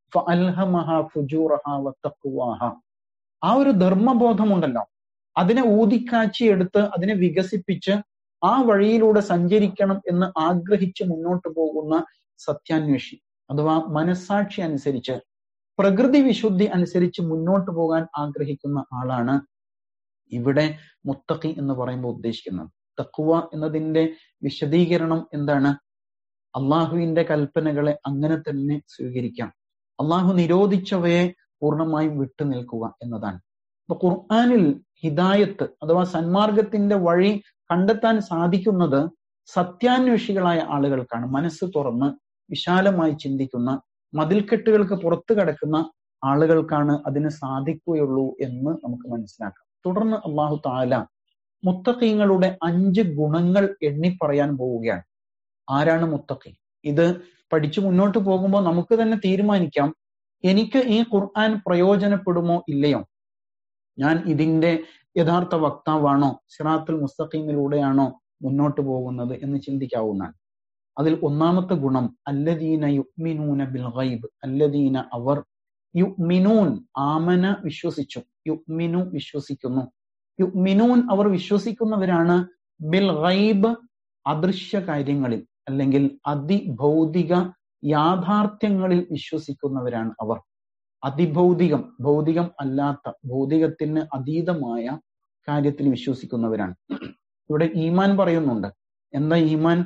ആ ഒരു ധർമ്മബോധമുണ്ടല്ലോ അതിനെ ഊതിക്കാച്ചി എടുത്ത് അതിനെ വികസിപ്പിച്ച് ആ വഴിയിലൂടെ സഞ്ചരിക്കണം എന്ന് ആഗ്രഹിച്ച് മുന്നോട്ട് പോകുന്ന സത്യാന്വേഷി അഥവാ മനസ്സാക്ഷി അനുസരിച്ച് പ്രകൃതി വിശുദ്ധി അനുസരിച്ച് മുന്നോട്ട് പോകാൻ ആഗ്രഹിക്കുന്ന ആളാണ് ഇവിടെ മുത്തഖി എന്ന് പറയുമ്പോൾ ഉദ്ദേശിക്കുന്നത് തക്കുവ എന്നതിന്റെ വിശദീകരണം എന്താണ് അള്ളാഹുവിന്റെ കൽപ്പനകളെ അങ്ങനെ തന്നെ സ്വീകരിക്കാം അള്ളാഹു നിരോധിച്ചവയെ പൂർണ്ണമായും വിട്ടു നിൽക്കുക എന്നതാണ് അപ്പൊ ഖുർആാനിൽ ഹിദായത്ത് അഥവാ സന്മാർഗത്തിന്റെ വഴി കണ്ടെത്താൻ സാധിക്കുന്നത് സത്യാന്വേഷികളായ ആളുകൾക്കാണ് മനസ്സ് തുറന്ന് വിശാലമായി ചിന്തിക്കുന്ന മതിൽക്കെട്ടുകൾക്ക് പുറത്തു കിടക്കുന്ന ആളുകൾക്കാണ് അതിന് സാധിക്കുകയുള്ളൂ എന്ന് നമുക്ക് മനസ്സിലാക്കാം തുടർന്ന് അള്ളാഹു താല മുത്തഖീങ്ങളുടെ അഞ്ച് ഗുണങ്ങൾ എണ്ണി പറയാൻ പോവുകയാണ് ആരാണ് മുത്തഖി ഇത് പഠിച്ചു മുന്നോട്ട് പോകുമ്പോൾ നമുക്ക് തന്നെ തീരുമാനിക്കാം എനിക്ക് ഈ ഖുർആൻ പ്രയോജനപ്പെടുമോ ഇല്ലയോ ഞാൻ ഇതിന്റെ യഥാർത്ഥ വക്താവാണോ സിറാത്തുൽ മുസ്തഖീമിലൂടെയാണോ മുന്നോട്ട് പോകുന്നത് എന്ന് ചിന്തിക്കാവുന്നതാണ് അതിൽ ഒന്നാമത്തെ ഗുണം അല്ലദീന യുഗ്മിനൂന ബിൽ ഗൈബ് അല്ലദീന അവർ യുഗ്മിനൂൻ ആമന വിശ്വസിച്ചു യുഗ്മിനു വിശ്വസിക്കുന്നു യുഗ്മിനൂൻ അവർ വിശ്വസിക്കുന്നവരാണ് ബിൽ ഗൈബ് അദൃശ്യ കാര്യങ്ങളിൽ അല്ലെങ്കിൽ അതിഭൗതിക യാഥാർത്ഥ്യങ്ങളിൽ വിശ്വസിക്കുന്നവരാണ് അവർ അതിഭൗതികം ഭൗതികം അല്ലാത്ത ഭൗതികത്തിന് അതീതമായ കാര്യത്തിൽ വിശ്വസിക്കുന്നവരാണ് ഇവിടെ ഈമാൻ പറയുന്നുണ്ട് എന്താ ഈമാൻ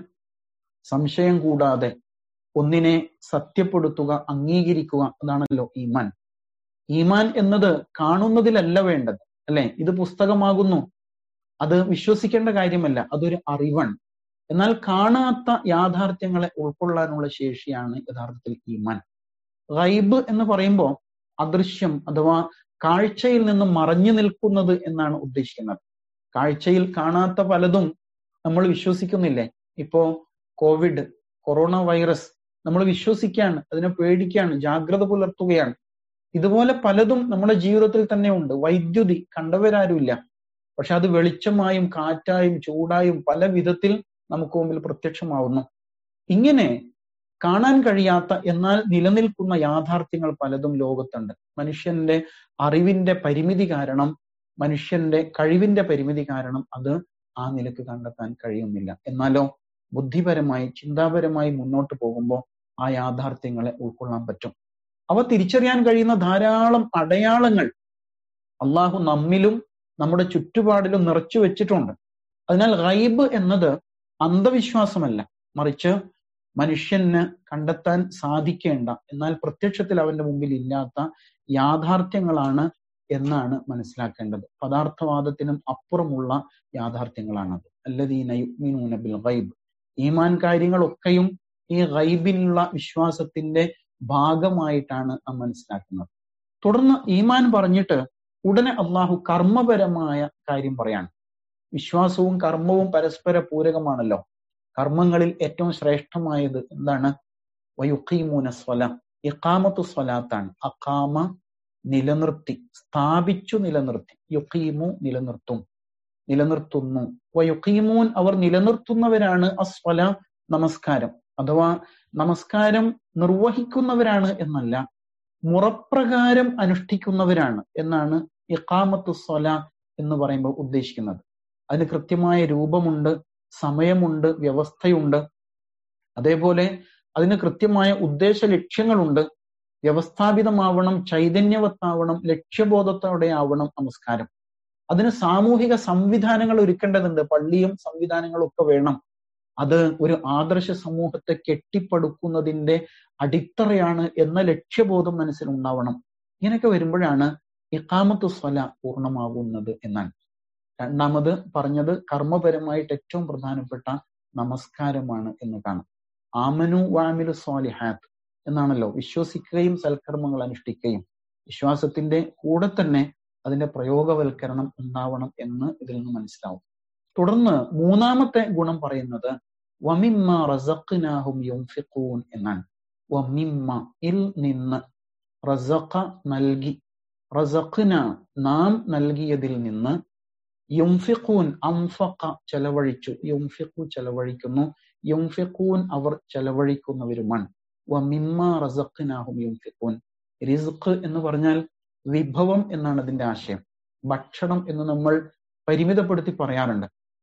സംശയം കൂടാതെ ഒന്നിനെ സത്യപ്പെടുത്തുക അംഗീകരിക്കുക അതാണല്ലോ ഈമാൻ ഈമാൻ എന്നത് കാണുന്നതിലല്ല വേണ്ടത് അല്ലെ ഇത് പുസ്തകമാകുന്നു അത് വിശ്വസിക്കേണ്ട കാര്യമല്ല അതൊരു അറിവാണ് എന്നാൽ കാണാത്ത യാഥാർത്ഥ്യങ്ങളെ ഉൾക്കൊള്ളാനുള്ള ശേഷിയാണ് യഥാർത്ഥത്തിൽ ഈമാൻ ഗൈബ് എന്ന് പറയുമ്പോൾ അദൃശ്യം അഥവാ കാഴ്ചയിൽ നിന്ന് മറഞ്ഞു നിൽക്കുന്നത് എന്നാണ് ഉദ്ദേശിക്കുന്നത് കാഴ്ചയിൽ കാണാത്ത പലതും നമ്മൾ വിശ്വസിക്കുന്നില്ലേ ഇപ്പോ കോവിഡ് കൊറോണ വൈറസ് നമ്മൾ വിശ്വസിക്കുകയാണ് അതിനെ പേടിക്കുകയാണ് ജാഗ്രത പുലർത്തുകയാണ് ഇതുപോലെ പലതും നമ്മുടെ ജീവിതത്തിൽ തന്നെ ഉണ്ട് വൈദ്യുതി കണ്ടവരാരുമില്ല പക്ഷെ അത് വെളിച്ചമായും കാറ്റായും ചൂടായും പല വിധത്തിൽ നമുക്ക് മുമ്പിൽ പ്രത്യക്ഷമാവുന്നു ഇങ്ങനെ കാണാൻ കഴിയാത്ത എന്നാൽ നിലനിൽക്കുന്ന യാഥാർത്ഥ്യങ്ങൾ പലതും ലോകത്തുണ്ട് മനുഷ്യന്റെ അറിവിന്റെ പരിമിതി കാരണം മനുഷ്യന്റെ കഴിവിന്റെ പരിമിതി കാരണം അത് ആ നിലക്ക് കണ്ടെത്താൻ കഴിയുന്നില്ല എന്നാലോ ബുദ്ധിപരമായി ചിന്താപരമായി മുന്നോട്ട് പോകുമ്പോൾ ആ യാഥാർത്ഥ്യങ്ങളെ ഉൾക്കൊള്ളാൻ പറ്റും അവ തിരിച്ചറിയാൻ കഴിയുന്ന ധാരാളം അടയാളങ്ങൾ അള്ളാഹു നമ്മിലും നമ്മുടെ ചുറ്റുപാടിലും നിറച്ചു വെച്ചിട്ടുണ്ട് അതിനാൽ ഗൈബ് എന്നത് അന്ധവിശ്വാസമല്ല മറിച്ച് മനുഷ്യന് കണ്ടെത്താൻ സാധിക്കേണ്ട എന്നാൽ പ്രത്യക്ഷത്തിൽ അവന്റെ മുമ്പിൽ ഇല്ലാത്ത യാഥാർത്ഥ്യങ്ങളാണ് എന്നാണ് മനസ്സിലാക്കേണ്ടത് പദാർത്ഥവാദത്തിനും അപ്പുറമുള്ള യാഥാർത്ഥ്യങ്ങളാണത് അല്ലദീന യുഗ്മിനൂന ബിൽ ഗൈബ് ഈമാൻ കാര്യങ്ങളൊക്കെയും ഈ ഗൈബിലുള്ള വിശ്വാസത്തിന്റെ ഭാഗമായിട്ടാണ് നാം മനസ്സിലാക്കുന്നത് തുടർന്ന് ഈമാൻ പറഞ്ഞിട്ട് ഉടനെ അള്ളാഹു കർമ്മപരമായ കാര്യം പറയാണ് വിശ്വാസവും കർമ്മവും പരസ്പര പൂരകമാണല്ലോ കർമ്മങ്ങളിൽ ഏറ്റവും ശ്രേഷ്ഠമായത് എന്താണ് വയുഖീമൂന സ്വല ഇഖാമത്തു സ്വലാത്താണ് അഖാമ നിലനിർത്തി സ്ഥാപിച്ചു നിലനിർത്തി യുഖീമു നിലനിർത്തും നിലനിർത്തുന്നു വയുക്കീമൂൻ അവർ നിലനിർത്തുന്നവരാണ് അസ്വല നമസ്കാരം അഥവാ നമസ്കാരം നിർവഹിക്കുന്നവരാണ് എന്നല്ല മുറപ്രകാരം അനുഷ്ഠിക്കുന്നവരാണ് എന്നാണ് ഇഖാമത്ത് സ്വല എന്ന് പറയുമ്പോൾ ഉദ്ദേശിക്കുന്നത് അതിന് കൃത്യമായ രൂപമുണ്ട് സമയമുണ്ട് വ്യവസ്ഥയുണ്ട് അതേപോലെ അതിന് കൃത്യമായ ഉദ്ദേശ ലക്ഷ്യങ്ങളുണ്ട് വ്യവസ്ഥാപിതമാവണം ചൈതന്യവത്താവണം ലക്ഷ്യബോധത്തോടെ ആവണം നമസ്കാരം അതിന് സാമൂഹിക സംവിധാനങ്ങൾ ഒരുക്കേണ്ടതുണ്ട് പള്ളിയും സംവിധാനങ്ങളും ഒക്കെ വേണം അത് ഒരു ആദർശ സമൂഹത്തെ കെട്ടിപ്പടുക്കുന്നതിന്റെ അടിത്തറയാണ് എന്ന ലക്ഷ്യബോധം മനസ്സിലുണ്ടാവണം ഇങ്ങനെയൊക്കെ വരുമ്പോഴാണ് ഇക്കാമത്ത് സ്വല പൂർണ്ണമാകുന്നത് എന്നാണ് രണ്ടാമത് പറഞ്ഞത് കർമ്മപരമായിട്ട് ഏറ്റവും പ്രധാനപ്പെട്ട നമസ്കാരമാണ് എന്ന് കാണാം ആമനു വാമിലു സ്വാലിഹാത്ത് എന്നാണല്ലോ വിശ്വസിക്കുകയും സൽക്കർമ്മങ്ങൾ അനുഷ്ഠിക്കുകയും വിശ്വാസത്തിന്റെ കൂടെ തന്നെ അതിന്റെ പ്രയോഗവൽക്കരണം ഉണ്ടാവണം എന്ന് ഇതിൽ നിന്ന് മനസ്സിലാവും തുടർന്ന് മൂന്നാമത്തെ ഗുണം പറയുന്നത് വമിമ്മ റസഖ്നാഹും യുംഫിഖൂൻ എന്നാണ് വമിമ്മ ഇൽ നിന്ന് റസഖ നൽകി റസഖ്ന നാം നൽകിയതിൽ നിന്ന് യുംഫിഖൂൻ അംഫഖ ചെലവഴിച്ചു യുംഫിഖു ചെലവഴിക്കുന്നു യുംഫിഖൂൻ അവർ ചെലവഴിക്കുന്നവരുമാണ് വമിമ്മ റസഖ്നാഹും യുംഫിഖൂൻ റിസ്ഖ് എന്ന് പറഞ്ഞാൽ വിഭവം എന്നാണ് അതിന്റെ ആശയം ഭക്ഷണം എന്ന് നമ്മൾ പരിമിതപ്പെടുത്തി പറയാറുണ്ട്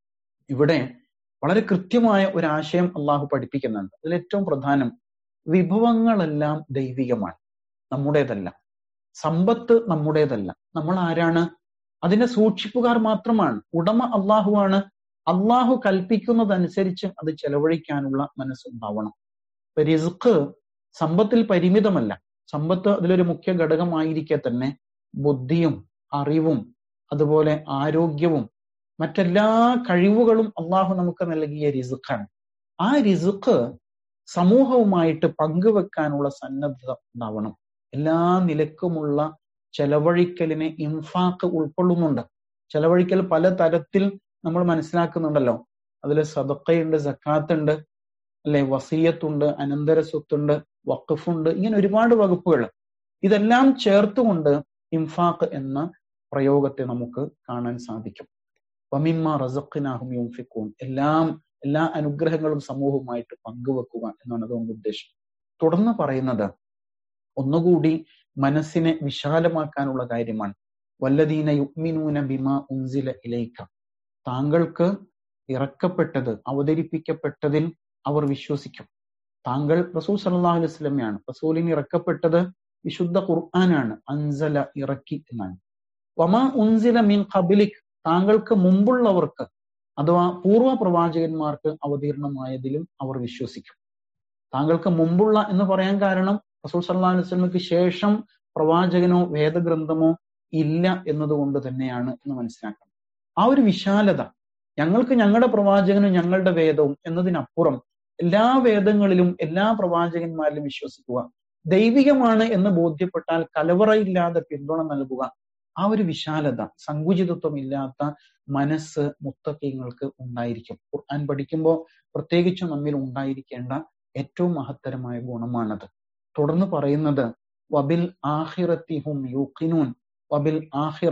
ഇവിടെ വളരെ കൃത്യമായ ഒരു ആശയം അള്ളാഹു പഠിപ്പിക്കുന്നുണ്ട് അതിൽ ഏറ്റവും പ്രധാനം വിഭവങ്ങളെല്ലാം ദൈവികമാണ് നമ്മുടേതല്ല സമ്പത്ത് നമ്മുടേതല്ല നമ്മൾ ആരാണ് അതിന്റെ സൂക്ഷിപ്പുകാർ മാത്രമാണ് ഉടമ അള്ളാഹുവാണ് അള്ളാഹു കൽപ്പിക്കുന്നതനുസരിച്ച് അത് ചെലവഴിക്കാനുള്ള മനസ്സുണ്ടാവണം ഇപ്പൊ റിസ്ക് സമ്പത്തിൽ പരിമിതമല്ല സമ്പത്ത് അതിലൊരു മുഖ്യ ഘടകമായിരിക്കെ തന്നെ ബുദ്ധിയും അറിവും അതുപോലെ ആരോഗ്യവും മറ്റെല്ലാ കഴിവുകളും അള്ളാഹു നമുക്ക് നൽകിയ റിസുഖാണ് ആ റിസുഖ് സമൂഹവുമായിട്ട് പങ്കുവെക്കാനുള്ള സന്നദ്ധത ഉണ്ടാവണം എല്ലാ നിലക്കുമുള്ള ചെലവഴിക്കലിനെ ഇൻഫാക്ക് ഉൾക്കൊള്ളുന്നുണ്ട് ചെലവഴിക്കൽ പല തരത്തിൽ നമ്മൾ മനസ്സിലാക്കുന്നുണ്ടല്ലോ അതിൽ സദക്കയുണ്ട് സക്കാത്തുണ്ട് അല്ലെ വസീയത്തുണ്ട് അനന്തര സ്വത്തുണ്ട് വഖഫുണ്ട് ഇങ്ങനെ ഒരുപാട് വകുപ്പുകൾ ഇതെല്ലാം ചേർത്തുകൊണ്ട് ഇൻഫാഖ് എന്ന പ്രയോഗത്തെ നമുക്ക് കാണാൻ സാധിക്കും വമിമ്മ റസഖിനാഹും യുംഫിക്കൂൻ എല്ലാം എല്ലാ അനുഗ്രഹങ്ങളും സമൂഹവുമായിട്ട് പങ്കുവെക്കുക എന്നാണ് അതുകൊണ്ട് ഉദ്ദേശം തുടർന്ന് പറയുന്നത് ഒന്നുകൂടി മനസ്സിനെ വിശാലമാക്കാനുള്ള കാര്യമാണ് വല്ലദീന യുഗ്മിനൂന ബിമ ഉൻസില ഇലൈക്ക താങ്കൾക്ക് ഇറക്കപ്പെട്ടത് അവതരിപ്പിക്കപ്പെട്ടതിൽ അവർ വിശ്വസിക്കും താങ്കൾ റസൂൽ സല്ലാഹു അലൈഹി സ്വലമയാണ് റസൂലിന് ഇറക്കപ്പെട്ടത് വിശുദ്ധ ഖുർആനാണ് അൻസല ഇറക്കി എന്നാണ് വമ ഉൻസില മീൻ ഖബിലിക് താങ്കൾക്ക് മുമ്പുള്ളവർക്ക് അഥവാ പൂർവ്വ പ്രവാചകന്മാർക്ക് അവതീർണമായതിലും അവർ വിശ്വസിക്കും താങ്കൾക്ക് മുമ്പുള്ള എന്ന് പറയാൻ കാരണം റസൂൽ സല്ലാ അലൈഹി സ്വലമയ്ക്ക് ശേഷം പ്രവാചകനോ വേദഗ്രന്ഥമോ ഇല്ല എന്നതുകൊണ്ട് തന്നെയാണ് എന്ന് മനസ്സിലാക്കണം ആ ഒരു വിശാലത ഞങ്ങൾക്ക് ഞങ്ങളുടെ പ്രവാചകനും ഞങ്ങളുടെ വേദവും എന്നതിനപ്പുറം എല്ലാ വേദങ്ങളിലും എല്ലാ പ്രവാചകന്മാരിലും വിശ്വസിക്കുക ദൈവികമാണ് എന്ന് ബോധ്യപ്പെട്ടാൽ കലവറയില്ലാതെ പിന്തുണ നൽകുക ആ ഒരു വിശാലത സങ്കുചിതത്വം ഇല്ലാത്ത മനസ്സ് മുത്തക്കീങ്ങൾക്ക് ഉണ്ടായിരിക്കും ഖുർആൻ പഠിക്കുമ്പോൾ പ്രത്യേകിച്ചും നമ്മിൽ ഉണ്ടായിരിക്കേണ്ട ഏറ്റവും മഹത്തരമായ ഗുണമാണത് തുടർന്ന് പറയുന്നത് വബിൽ ആഹിറത്തിഹും യൂക്കിനൂൻ വബിൽ ആഹിറ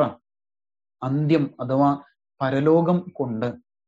അന്ത്യം അഥവാ പരലോകം കൊണ്ട്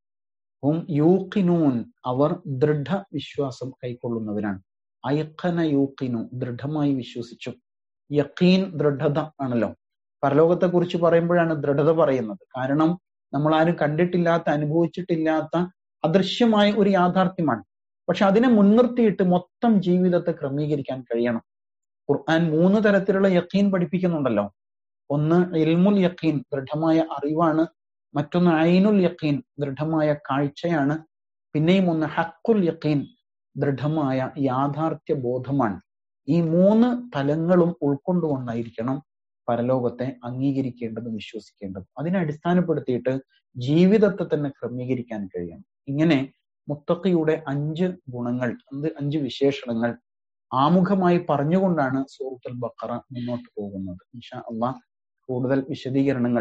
ഹും യൂക്കിനൂൻ അവർ ദൃഢ വിശ്വാസം കൈക്കൊള്ളുന്നവരാണ് അയക്കന യൂക്കിനു ദൃഢമായി വിശ്വസിച്ചു യക്കീൻ ദൃഢത ആണല്ലോ പരലോകത്തെ കുറിച്ച് പറയുമ്പോഴാണ് ദൃഢത പറയുന്നത് കാരണം നമ്മൾ ആരും കണ്ടിട്ടില്ലാത്ത അനുഭവിച്ചിട്ടില്ലാത്ത അദൃശ്യമായ ഒരു യാഥാർത്ഥ്യമാണ് പക്ഷെ അതിനെ മുൻനിർത്തിയിട്ട് മൊത്തം ജീവിതത്തെ ക്രമീകരിക്കാൻ കഴിയണം ഖുർആൻ മൂന്ന് തരത്തിലുള്ള യക്കീൻ പഠിപ്പിക്കുന്നുണ്ടല്ലോ ഒന്ന് ഇൽമുൽ യക്കീൻ ദൃഢമായ അറിവാണ് മറ്റൊന്ന് ഐനുൽ യക്കീൻ ദൃഢമായ കാഴ്ചയാണ് പിന്നെയും ഒന്ന് ഹക്കുൽ യക്കീൻ ദൃഢമായ യാഥാർത്ഥ്യ ബോധമാണ് ഈ മൂന്ന് തലങ്ങളും ഉൾക്കൊണ്ടുകൊണ്ടായിരിക്കണം പരലോകത്തെ അംഗീകരിക്കേണ്ടതും വിശ്വസിക്കേണ്ടതും അതിനെ അടിസ്ഥാനപ്പെടുത്തിയിട്ട് ജീവിതത്തെ തന്നെ ക്രമീകരിക്കാൻ കഴിയണം ഇങ്ങനെ മുത്തഖിയുടെ അഞ്ച് ഗുണങ്ങൾ അഞ്ച് വിശേഷണങ്ങൾ ആമുഖമായി പറഞ്ഞുകൊണ്ടാണ് സൂറത്തുൽ ബക്കറ മുന്നോട്ട് പോകുന്നത് ഇൻഷാ അള്ളാഹ് കൂടുതൽ വിശദീകരണങ്ങൾ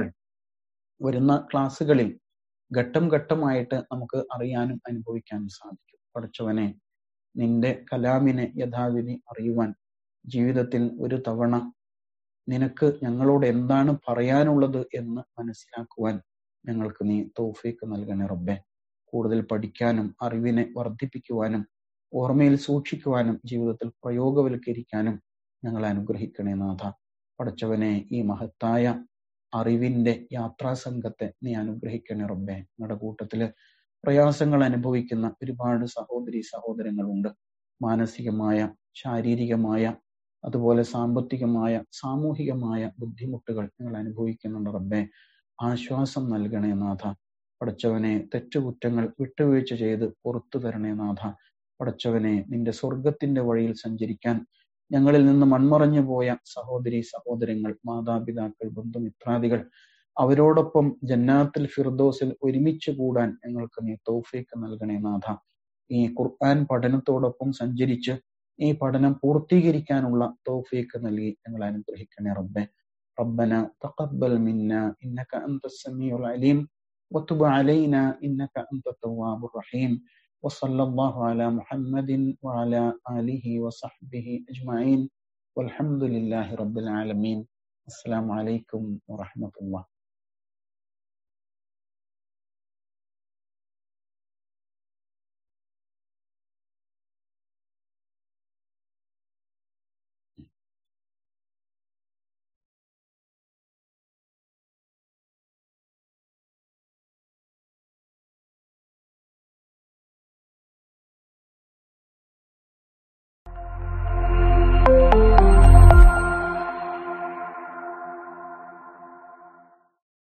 വരുന്ന ക്ലാസ്സുകളിൽ ഘട്ടം ഘട്ടമായിട്ട് നമുക്ക് അറിയാനും അനുഭവിക്കാനും സാധിക്കും പഠിച്ചവനെ നിന്റെ കലാമിനെ യഥാവിധി അറിയുവാൻ ജീവിതത്തിൽ ഒരു തവണ നിനക്ക് ഞങ്ങളോട് എന്താണ് പറയാനുള്ളത് എന്ന് മനസ്സിലാക്കുവാൻ ഞങ്ങൾക്ക് നീ തൗഫീക്ക് നൽകണേ റബ്ബെ കൂടുതൽ പഠിക്കാനും അറിവിനെ വർദ്ധിപ്പിക്കുവാനും ഓർമ്മയിൽ സൂക്ഷിക്കുവാനും ജീവിതത്തിൽ പ്രയോഗവൽക്കരിക്കാനും ഞങ്ങളെ അനുഗ്രഹിക്കണേ നാഥ പഠിച്ചവനെ ഈ മഹത്തായ അറിവിന്റെ യാത്രാ സംഘത്തെ നീ അനുഗ്രഹിക്കണേ റബ്ബെ ഞങ്ങളുടെ കൂട്ടത്തില് പ്രയാസങ്ങൾ അനുഭവിക്കുന്ന ഒരുപാട് സഹോദരി സഹോദരങ്ങളുണ്ട് മാനസികമായ ശാരീരികമായ അതുപോലെ സാമ്പത്തികമായ സാമൂഹികമായ ബുദ്ധിമുട്ടുകൾ നിങ്ങൾ അനുഭവിക്കുന്നുണ്ട് റബ്ബെ ആശ്വാസം നൽകണേ നാഥ പടച്ചവനെ തെറ്റുകുറ്റങ്ങൾ വിട്ടുവീഴ്ച ചെയ്ത് പുറത്തു തരണേ നാഥ പടച്ചവനെ നിന്റെ സ്വർഗത്തിന്റെ വഴിയിൽ സഞ്ചരിക്കാൻ ഞങ്ങളിൽ നിന്ന് മൺമറഞ്ഞു പോയ സഹോദരി സഹോദരങ്ങൾ മാതാപിതാക്കൾ ബന്ധുമിത്രാദികൾ അവരോടൊപ്പം ജന്നാത്തിൽ ഫിർദോസിൽ ഒരുമിച്ച് കൂടാൻ ഞങ്ങൾക്ക് നീ തൗഫീക്ക് നൽകണേ നാഥ ഈ ഖുർആൻ പഠനത്തോടൊപ്പം സഞ്ചരിച്ച് ഈ പഠനം പൂർത്തീകരിക്കാനുള്ള തൗഫീക്ക് നൽകി ഞങ്ങൾ അനുഗ്രഹിക്കണേ റബ്ബെ ربنا تقبل منا إنك أنت السميع العليم وتب علينا إنك أنت التواب الرحيم وصلى الله على محمد وعلى آله وصحبه أجمعين والحمد لله رب العالمين السلام عليكم ورحمة الله